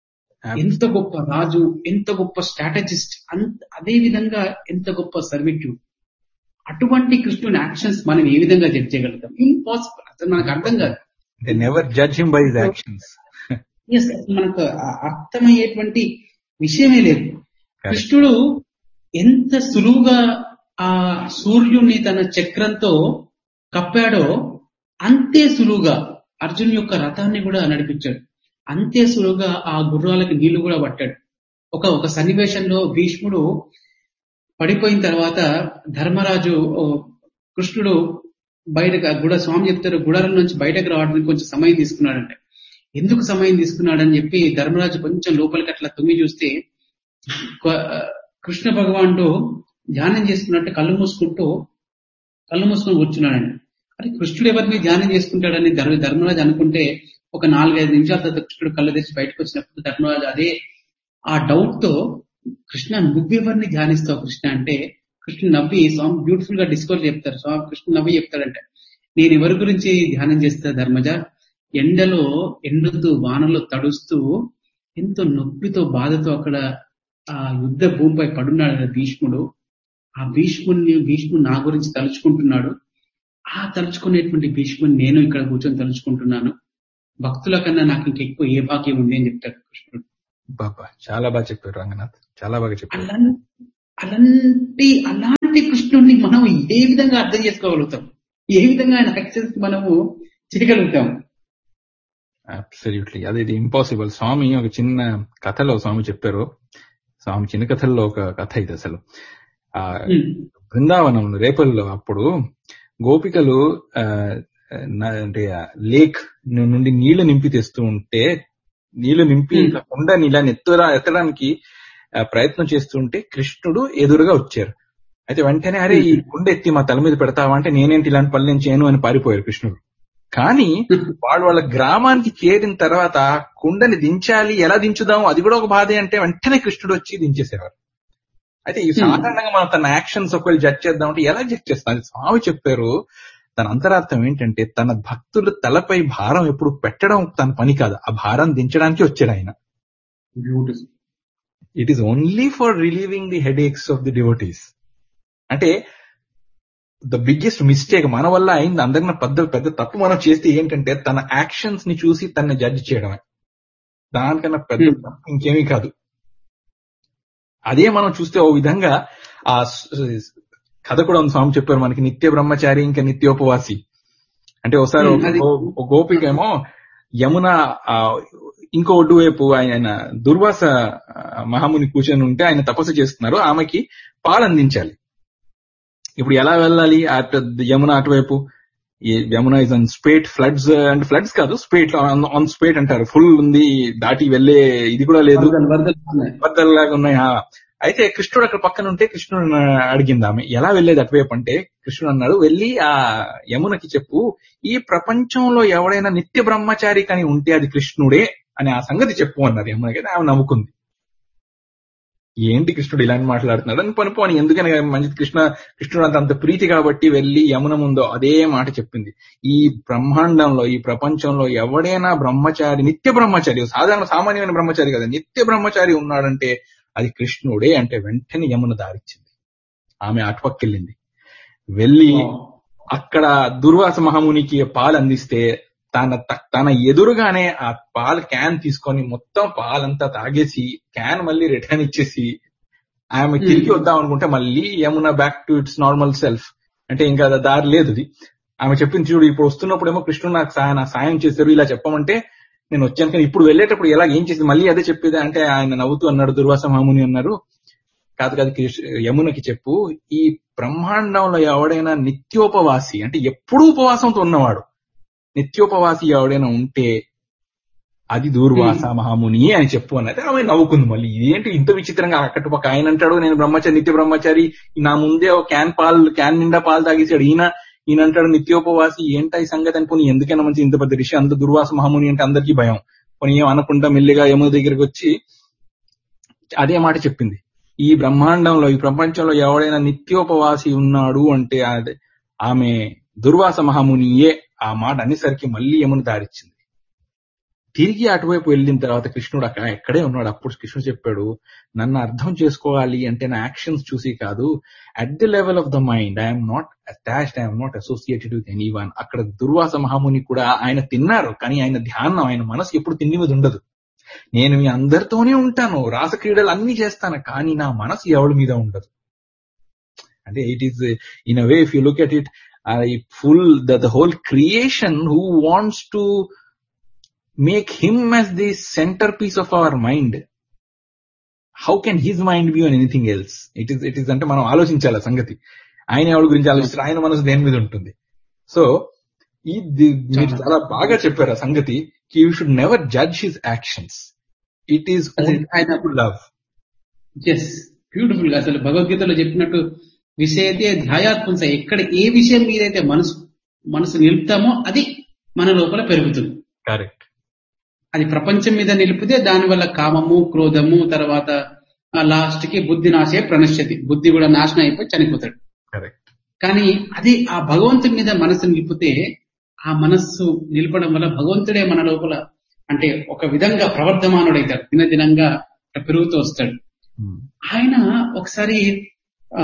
ఎంత గొప్ప రాజు ఎంత గొప్ప స్ట్రాటజిస్ట్ అంత అదే విధంగా ఎంత గొప్ప సర్విట్యూడ్ అటువంటి కృష్ణుని యాక్షన్స్ మనం ఏ విధంగా జడ్జ్ చేయగలుగుతాం ఇంపాసిబుల్ అసలు మనకు అర్థం కాదు they never judge him by his actions yes మనకు ఆ- అర్థమయ్యేటువంటి విషయమే లేదు కృష్ణుడు ఎంత సులువుగా ఆ సూర్యుడిని తన చక్రంతో కప్పాడో అంతే సులువుగా అర్జున్ యొక్క రథాన్ని కూడా నడిపించాడు అంతే సులువుగా ఆ గుర్రాలకి నీళ్లు కూడా పట్టాడు ఒక ఒక సన్నివేశంలో భీష్ముడు పడిపోయిన తర్వాత ధర్మరాజు ఓ, కృష్ణుడు బయటకు గుడ స్వామి చెప్తారు గుడారం నుంచి బయటకు రావడానికి కొంచెం సమయం తీసుకున్నాడంటే ఎందుకు సమయం తీసుకున్నాడని చెప్పి ధర్మరాజు కొంచెం లోపలికి అట్లా తొంగి చూస్తే క- కృష్ణ భగవానుడు ధ్యానం చేసుకున్నట్టు కళ్ళు మూసుకుంటూ కళ్ళు మూసుకొని కూర్చున్నాడండి అరే కృష్ణుడు ఎవరిని ధ్యానం చేసుకుంటాడని ధర్మ ధర్మరాజు అనుకుంటే ఒక నాలుగైదు నిమిషాల తర్వాత కృష్ణుడు కళ్ళు తెచ్చి బయటకు వచ్చినప్పుడు ధర్మరాజు అదే ఆ డౌట్ తో కృష్ణ నువ్వెవరిని ధ్యానిస్తావు కృష్ణ అంటే కృష్ణుడు నవ్వి స్వామి బ్యూటిఫుల్ గా డిస్కోర్ చెప్తారు స్వామి కృష్ణుడు నవ్వి చెప్తాడంటే నేను ఎవరి గురించి ధ్యానం చేస్తా ధర్మజ ఎండలో ఎండుతూ వానలో తడుస్తూ ఎంతో నొప్పితో బాధతో అక్కడ ఆ యుద్ధ భూమిపై పడున్నాడు కదా భీష్ముడు ఆ భీష్ముడిని భీష్ముడు నా గురించి తలుచుకుంటున్నాడు ఆ తలుచుకునేటువంటి భీష్ముని నేను ఇక్కడ కూర్చొని తలుచుకుంటున్నాను భక్తుల కన్నా నాకు ఇంకెక్కువ ఏ భాగ్యం ఉంది అని చెప్తాడు కృష్ణుడు బాబా చాలా బాగా చెప్పారు రంగనాథ్ చాలా బాగా చెప్పారు అలా అలాంటి అలాంటి కృష్ణుడిని మనం ఏ విధంగా అర్థం చేసుకోగలుగుతాం ఏ విధంగా ఆయన యాక్సెస్ మనము చేయగలుగుతాం అబ్సల్యూట్లీ అది ఇది ఇంపాసిబుల్ స్వామి ఒక చిన్న కథలో స్వామి చెప్పారు స్వామి చిన్న కథల్లో ఒక కథ ఇది అసలు ఆ ఉమ్, బృందావనంలో రేపల్లో అప్పుడు గోపికలు ఆ, నా- అంటే లేక్ నుండి నీళ్లు నింపి తెస్తూ ఉంటే నీళ్లు నింపి Hmm. ఇట్లా కొండని ఇలా ఎత్తరా ఎత్తడానికి ఆ, ప్రయత్నం చేస్తుంటే కృష్ణుడు ఎదురుగా వచ్చారు అయితే వెంటనే అరే ఈ కుండ ఎత్తి మా తల మీద పెడతావా అంటే నేనేంటి ఇలాంటి పనులు నేను చేయను అని పారిపోయారు కృష్ణుడు కానీ వాళ్ళు వాళ్ళ గ్రామానికి చేరిన తర్వాత ఆ కుండని దించాలి ఎలా దించుదాం అది కూడా ఒక బాధే అంటే వెంటనే కృష్ణుడు వచ్చి దించేసేవారు అయితే ఈ సాధారణంగా మనం తన యాక్షన్స్ ఒకవేళ జడ్జ్ చేద్దాం అంటే ఎలా జడ్జ్ చేస్తాం అది స్వామి చెప్పారు తన అంతరార్థం ఏంటంటే తన భక్తుల తలపై భారం ఎప్పుడు పెట్టడం తన పని కాదు ఆ భారం దించడానికి వచ్చాడు ఆయన beautiful. It is only for relieving the headaches of the devotees అంటే ద బిగ్గెస్ట్ మిస్టేక్ మన వల్ల అయింది అందరికన్నా పెద్ద పెద్ద తప్పు మనం చేస్తే ఏంటంటే తన యాక్షన్స్ ని చూసి తనని జడ్జ్ చేయడమే దానికన్నా పెద్ద Hmm. తప్పు ఇంకేమీ కాదు అదే మనం చూస్తే ఓ విధంగా ఆ స్- కథ కూడా ఉంది స్వామి చెప్పారు మనకి నిత్య బ్రహ్మచారి ఇంకా నిత్యోపవాసి అంటే ఒకసారి Hmm, ఒక అది- గో- ఒక గోపిక ఏమో యమున ఆ, ఇంకో ఒడ్డు వైపు ఆయన దుర్వాస ఆ, మహాముని కూర్చొని ఉంటే ఆయన తపస్సు చేస్తున్నారు ఆమెకి పాలు అందించాలి ఇప్పుడు ఎలా వెళ్ళాలి అటు యమున అటువైపు ఈ Yamuna is on spate floods అంటే ఫ్లడ్స్ కాదు స్పేట్ ఆన్ స్పేట్ అంటారు ఫుల్ ఉంది దాటి వెళ్ళే ఇది కూడా లేదు వరదలు వరదలు ఉన్నాయి. బద్దల్లాగా ఉన్నాయి ఆ. అయితే కృష్ణుడు అక్కడ పక్కన ఉంటే కృష్ణుడు అడిగింది ఆమె ఎలా వెళ్ళేది అటువైపు అంటే కృష్ణుడు అన్నాడు వెళ్ళి ఆ యమునకి చెప్పు ఈ ప్రపంచంలో ఎవడైనా నిత్య బ్రహ్మచారి కానీ ఉంటే అది కృష్ణుడే అని ఆ సంగతి చెప్పు అన్నారు యమునకి అయితే ఆమె నవ్వుకుంది ఏంటి కృష్ణుడు ఇలాంటి మాట్లాడుతున్నాడు అని పని పోని ఎందుకని మంచి కృష్ణ కృష్ణుడు అంత అంత ప్రీతి కాబట్టి వెళ్ళి యమున ముందు అదే మాట చెప్పింది ఈ బ్రహ్మాండంలో ఈ ప్రపంచంలో ఎవడైనా బ్రహ్మచారి నిత్య బ్రహ్మచారి సాధారణ సామాన్యమైన బ్రహ్మచారి కదా నిత్య బ్రహ్మచారి ఉన్నాడంటే అది కృష్ణుడే అంటే వెంటనే యమున దారిచ్చింది ఆమె అటుపక్కెళ్ళింది వెళ్ళి అక్కడ దుర్వాస మహామునికి పాలు అందిస్తే తన త- తన ఎదురుగానే ఆ పాలు క్యాన్ తీసుకొని మొత్తం పాలంతా తాగేసి క్యాన్ మళ్ళీ రిటర్న్ ఇచ్చేసి ఆమె తిరిగి వద్దాం అనుకుంటే మళ్ళీ Yamuna back to its normal self అంటే ఇంకా అది దారి లేదు అది ఆమె చెప్పింది చూడు ఇప్పుడు వస్తున్నప్పుడేమో కృష్ణుడు నాకు సాయం నాకు సాయం చేశారు ఇలా చెప్పమంటే నేను వచ్చాను కానీ ఇప్పుడు వెళ్ళేటప్పుడు ఎలా ఏం చేసింది మళ్ళీ అదే చెప్పేది అంటే ఆయన నవ్వుతూ అన్నాడు దుర్వాస మహాముని అన్నారు కాదు కాదు కృష్ణ- యమునకి చెప్పు ఈ బ్రహ్మాండంలో ఎవడైనా నిత్యోపవాసి అంటే ఎప్పుడూ ఉపవాసంతో ఉన్నవాడు నిత్యోపవాసి ఎవడైనా ఉంటే అది దూర్వాస మహాముని అని చెప్పు అని అయితే ఆమె నవ్వుకుంది మళ్ళీ ఇదేంటి ఇంత విచిత్రంగా అక్కడిపక్క ఆయన అంటాడు నేను బ్రహ్మచారి నిత్య బ్రహ్మచారి నా ముందే ఒక క్యాన్ పాలు క్యాన్ నిండా పాలు తాగేసాడు ఈయన ఈయన అంటాడు నిత్యోపవాసి ఏంటా ఈ సంగతి అని పోనీ ఎందుకైనా మంచి ఇంత పెద్ద ఋషి అంత దుర్వాస మహాముని అంటే అందరికీ భయం పోనీ ఏం అనకుండా మెల్లిగా యమున దగ్గరికి వచ్చి అదే మాట చెప్పింది ఈ బ్రహ్మాండంలో ఈ ప్రపంచంలో ఎవడైనా నిత్యోపవాసి ఉన్నాడు అంటే అది ఆమె దుర్వాస మహామునియే ఆ మాట అనేసరికి మళ్ళీ యమున దారిచ్చింది తిరిగి అటువైపు వెళ్ళిన తర్వాత కృష్ణుడు అక్కడ ఎక్కడే ఉన్నాడు అప్పుడు కృష్ణుడు చెప్పాడు నన్ను అర్థం చేసుకోవాలి అంటే నా యాక్షన్స్ చూసి కాదు at the level of the mind I'm not attached I'm not associated with any one అక్కడ దుర్వాస మహాముని కూడా ఆయన తిన్నారు కానీ ఆయన ధ్యానం ఆయన మనసు ఎప్పుడు తిండి మీద ఉండదు నేను మీ అందరితోనే ఉంటాను రాసక్రీడలు అన్ని చేస్తాను కానీ నా మనసు ఎవరి మీద ఉండదు అంటే it is in a way if you look at it I full the the whole creation who wants to make him as the centre piece of our mind how can his mind be on anything else it is it is అంటే మనం ఆలోచించాలి ఆ సంగతి ఆయన ఎవరి గురించి ఆలోచిస్తారు ఆయన మనసు దేని మీద ఉంటుంది సో ఈ ది- మీరు చాలా. చాలా బాగా చెప్పారు ఆ సంగతి you should never judge his actions it is అది ఆయన లవ్ ఎస్ బ్యూటిఫుల్ గా అసలు భగవద్గీతలో చెప్పినట్టు విషయతే ధ్యాయాత్మస ఎక్కడ ఏ విషయం మీదైతే మనసు మనసు నిలుపుతామో అది మన లోపల పెరుగుతుంది కరెక్ట్ అది ప్రపంచం మీద నిలిపితే దాని వల్ల కామము క్రోధము తర్వాత లాస్ట్ కి బుద్ధి నాశే ప్రణశ్యతి బుద్ధి కూడా నాశనం అయిపోయి చనిపోతాడు కరెక్ట్ కానీ అది ఆ భగవంతుడి మీద మనసు నిలిపితే ఆ మనస్సు నిలపడం వల్ల భగవంతుడే మన లోపల అంటే ఒక విధంగా ప్రవర్ధమానుడైతాడు దినదినంగా పెరుగుతూ వస్తాడు ఆయన ఒకసారి ఆ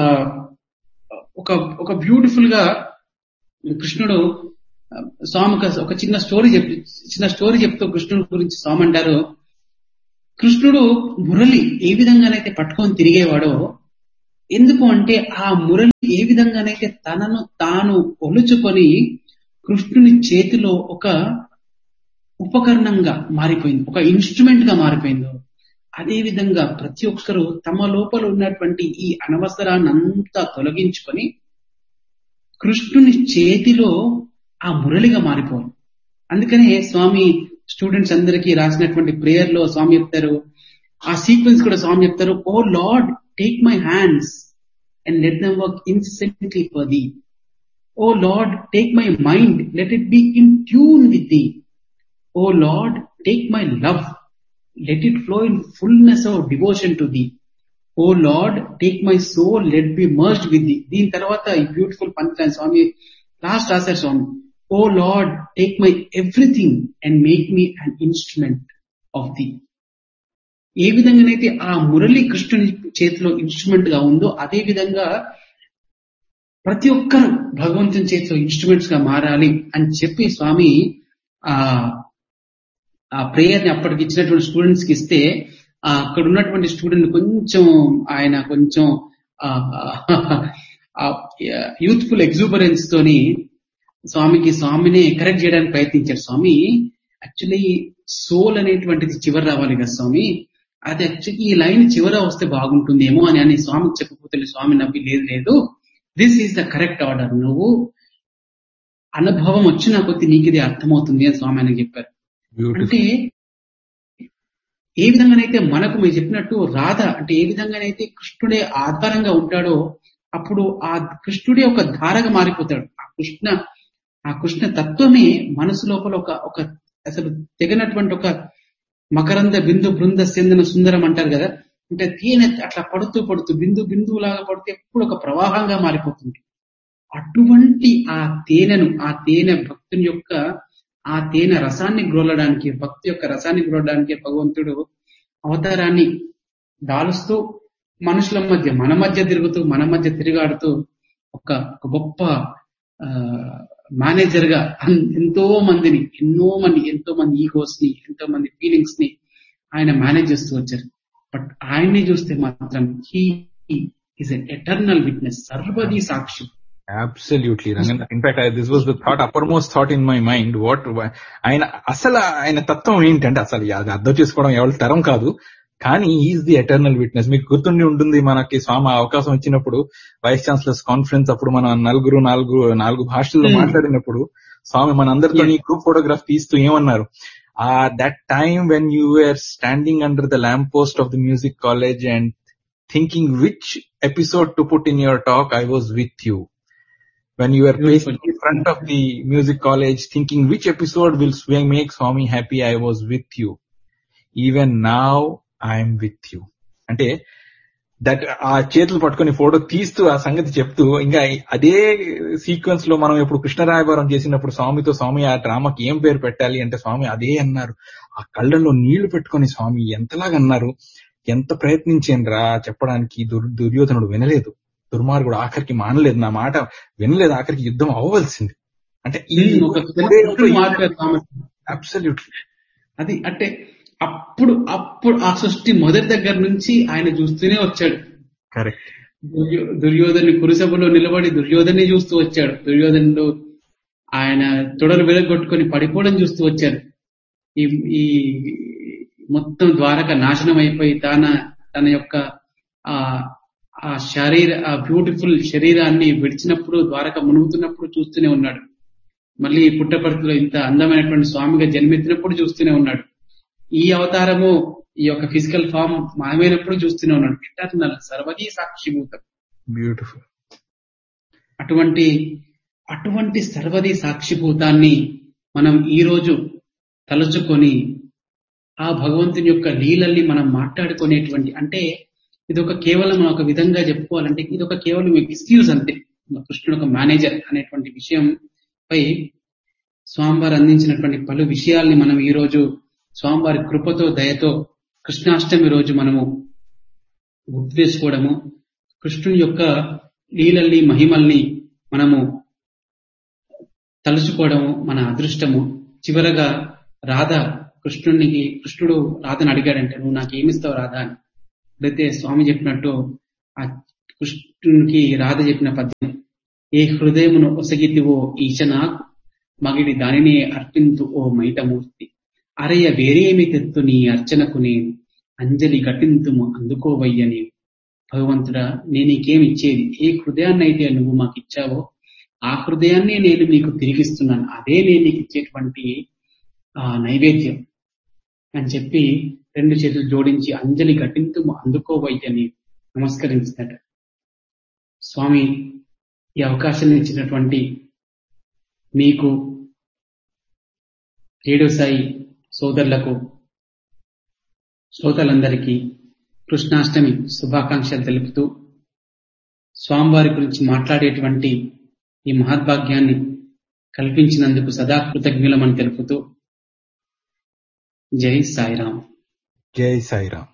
ఒక ఒక బ్యూటిఫుల్ గా కృష్ణుడు ఆ, స్వామికి ఒక చిన్న స్టోరీ చెప్పి చిన్న స్టోరీ చెప్తూ కృష్ణుడి గురించి స్వామి అంటారు కృష్ణుడు మురళి ఏ విధంగానైతే పట్టుకొని తిరిగేవాడో ఎందుకు అంటే ఆ మురళి ఏ విధంగానైతే తనను తాను ఒలుచుకొని కృష్ణుని చేతిలో ఒక ఉపకరణంగా మారిపోయింది ఒక ఇన్స్ట్రుమెంట్ గా మారిపోయిందో అదే విధంగా ప్రతి ఒక్కరూ తమ లోపల ఉన్నటువంటి ఈ అనవసరాన్ని అంతా తొలగించుకొని కృష్ణుని చేతిలో ఆ మురళిగా మారిపోవాలి అందుకనే స్వామి స్టూడెంట్స్ అందరికీ రాసినటువంటి ప్రేయర్ లో స్వామి చెప్తారు ఆ సీక్వెన్స్ కూడా స్వామి చెప్తారు O lord take my hands and let them work incessantly for thee O lord take my mind let it be in tune with thee O lord take my love let it flow in fullness of devotion to thee O lord take my soul let be merged with thee దీని తర్వాత ఈ beautiful punchline స్వామి last రాశారు స్వామి O lord take my everything and make me an instrument of the ఏ విధంగానైతే ఆ మురళి కృష్ణుని చేతిలో ఇన్స్ట్రుమెంట్ గా ఉందో అదే విధంగా ప్రతి ఒక్కరు భగవంతుని చేతిలో ఇన్స్ట్రుమెంట్స్ గా మారాలి అని చెప్పి స్వామి ఆ ఆ ప్రేయర్ ని అప్పటికి ఇచ్చినటువంటి స్టూడెంట్స్ కి ఇస్తే ఆ అక్కడ ఉన్నటువంటి స్టూడెంట్ కొంచెం ఆయన కొంచెం యూత్ఫుల్ ఎగ్జూబరెన్స్ తోని స్వామికి స్వామిని కరెక్ట్ చేయడానికి ప్రయత్నించారు స్వామి యాక్చువల్లీ సోల్ అనేటువంటిది చివరి రావాలి కదా స్వామి అది యాక్చువల్లీ ఈ లైన్ చివర వస్తే బాగుంటుందేమో అని అని స్వామికి చెప్పకపోతే స్వామి నవ్వి లేదు లేదు this is the correct order నువ్వు అనుభవం వచ్చిన కొద్ది నీకు ఇది అర్థమవుతుంది అని స్వామి ఆయన చెప్పారు బ్యూటిఫుల్ అంటే ఏ విధంగానైతే మనకు మీరు చెప్పినట్టు రాధ అంటే ఏ విధంగానైతే కృష్ణుడే ఆధారంగా ఉంటాడో అప్పుడు ఆ కృష్ణుడే ఒక ధారగా మారిపోతాడు ఆ కృష్ణ ఆ కృష్ణ తత్వమే మనసు లోపల ఒక ఒక అసలు తెగనటువంటి ఒక మకరంద బిందు బృంద చెందిన సుందరం అంటారు కదా అంటే తేనె అట్లా పడుతూ పడుతూ బిందు బిందువు లాగా పడితే ఎప్పుడు ఒక ప్రవాహంగా మారిపోతుంది అటువంటి ఆ తేనెను ఆ తేనె భక్తుని యొక్క ఆ తేనె రసాన్ని గ్రోలడానికి భక్తి యొక్క రసాన్ని గ్రోలడానికి భగవంతుడు అవతారాన్ని దాలుస్తూ మనుషుల మధ్య మన మధ్య తిరుగుతూ మన మధ్య తిరిగాడుతూ ఒక ఒక గొప్ప మేనేజర్ గా అన్- ఎంతో మందిని ఎన్నో మంది ఎంతో మంది ఈగోస్ ని ఎంతో మంది ఫీలింగ్స్ ని ఆయన మేనేజ్ చేస్తూ వచ్చారు బట్ ఆయన్ని చూస్తే మాత్రం he is an eternal witness సర్వది సాక్షి absolutely in fact this was the thought uppermost thought in my mind what ఆయన అసలు ఆయన తత్వం ఏంటంటే అసలు అది అర్థం చేసుకోవడం ఎవరి తరం కాదు కానీ ఈజ్ ది ఎటర్నల్ విట్నెస్ మీకు గుర్తుండి ఉంటుంది మనకి స్వామి అవకాశం ఇచ్చినప్పుడు వైస్ ఛాన్సలర్స్ కాన్ఫరెన్స్ అప్పుడు మనం నలుగురు నాలుగు నాలుగు భాషల్లో Hmm. మాట్లాడినప్పుడు స్వామి మన అందరితో గ్రూప్ ఫోటోగ్రాఫ్ తీస్తూ ఏమన్నారు that time when you are standing under the lamp post of the music college and thinking which episode to put in your talk I was with you when you were Beautiful. placed in front of the music college thinking which episode will sw- make Swami happy, I was with you. Even now, I am with you. అంటే that ఆ చేతులు పట్టుకొని photo తీస్తూ ఆ సంగతి చెప్తూ ఇంకా అదే సీక్వెన్స్ లో మనం ఇప్పుడు కృష్ణరాయభారం చేసినప్పుడు స్వామితో స్వామి ఆ డ్రామాకి ఏం పేరు పెట్టాలి అంటే స్వామి అదే అన్నారు ఆ కళ్ళల్లో నీళ్లు పెట్టుకొని స్వామి ఎంతలాగా అన్నారు ఎంత ప్రయత్నించేనరా చెప్పడానికి దుర్ దుర్యోధనుడు వినలేదు దుర్మార్గుడు ఆఖరికి మానలేదు నా మాట వినలేదు ఆఖరికి యుద్ధం అవ్వవలసింది అంటే ఈ ఒక కృష్ణుడు మాట్లాడు థామస్. అబ్సల్యూట్లీ అది అంటే అప్పుడు అప్పుడు ఆ సృష్టి మొదటి దగ్గర నుంచి ఆయన చూస్తూనే వచ్చాడు కరెక్ట్ దుర్యో- దుర్యోధను కురుసభలో నిలబడి దుర్యోధన్ని చూస్తూ వచ్చాడు దుర్యోధనుడు ఆయన తొడలు వెలగొట్టుకొని పడిపోవడం చూస్తూ వచ్చాడు ఈ ఈ మొత్తం ద్వారక నాశనం అయిపోయి తన తన యొక్క ఆ ఆ శరీర ఆ బ్యూటిఫుల్ శరీరాన్ని విడిచినప్పుడు ద్వారక మునుగుతున్నప్పుడు చూస్తూనే ఉన్నాడు మళ్ళీ పుట్టపర్తిలో ఇంత అందమైనటువంటి స్వామిగా జన్మెత్తినప్పుడు చూస్తూనే ఉన్నాడు ఈ అవతారము ఈ యొక్క ఫిజికల్ ఫామ్ మాయమైనప్పుడు చూస్తూనే ఉన్నాడు ఇంటర్నల్ సర్వదీ సాక్షిభూతం బ్యూటిఫుల్ అటువంటి అటువంటి సర్వది సాక్షిభూతాన్ని మనం ఈ రోజు తలుచుకొని ఆ భగవంతుని యొక్క లీలల్ని మనం మాట్లాడుకునేటువంటి అంటే ఇది ఒక కేవలం ఒక విధంగా చెప్పుకోవాలంటే ఇది ఒక కేవలం ఎక్స్క్యూజ్ అంతే కృష్ణుడు ఒక మేనేజర్ అనేటువంటి విషయం పై స్వామివారు అందించినటువంటి పలు విషయాల్ని మనం ఈ రోజు స్వామివారి కృపతో దయతో కృష్ణాష్టమి రోజు మనము గుర్తు చేసుకోవడము కృష్ణుని యొక్క లీలల్ని మహిమల్ని మనము తలుచుకోవడము మన అదృష్టము చివరగా రాధ కృష్ణునికి కృష్ణుడు రాధను అడిగాడంటే నువ్వు నాకు ఏమిస్తావు రాధ అని అడిగితే స్వామి చెప్పినట్టు ఆ కృష్ణునికి రాధ చెప్పిన పద్యం ఏ హృదయమును ఒసగితివో ఈశనాకు మగిడి దానినే అర్పింతు ఓ మైతమూర్తి అరయ వేరేమి తెత్తు నీ అర్చనకు నేను అంజలి ఘటింతుము అందుకోవయ్య నేను భగవంతుడా నేను నీకేమి ఇచ్చేది ఏ హృదయాన్ని అయితే నువ్వు మాకు ఇచ్చావో ఆ హృదయాన్ని నేను నీకు తిరిగిస్తున్నాను అదే నేను నీకు ఇచ్చేటువంటి ఆ నైవేద్యం అని చెప్పి రెండు చేతులు జోడించి అంజలి ఘటింతు అందుకోవయ్యని నమస్కరించినట స్వామి ఈ అవకాశాన్ని ఇచ్చినటువంటి మీకు రేడియో సాయి సోదరులకు శ్రోతలందరికీ కృష్ణాష్టమి శుభాకాంక్షలు తెలుపుతూ స్వామివారి గురించి మాట్లాడేటువంటి ఈ మహద్భాగ్యాన్ని కల్పించినందుకు సదా కృతజ్ఞులమని తెలుపుతూ జై సాయిరాం జై సాయిరామ్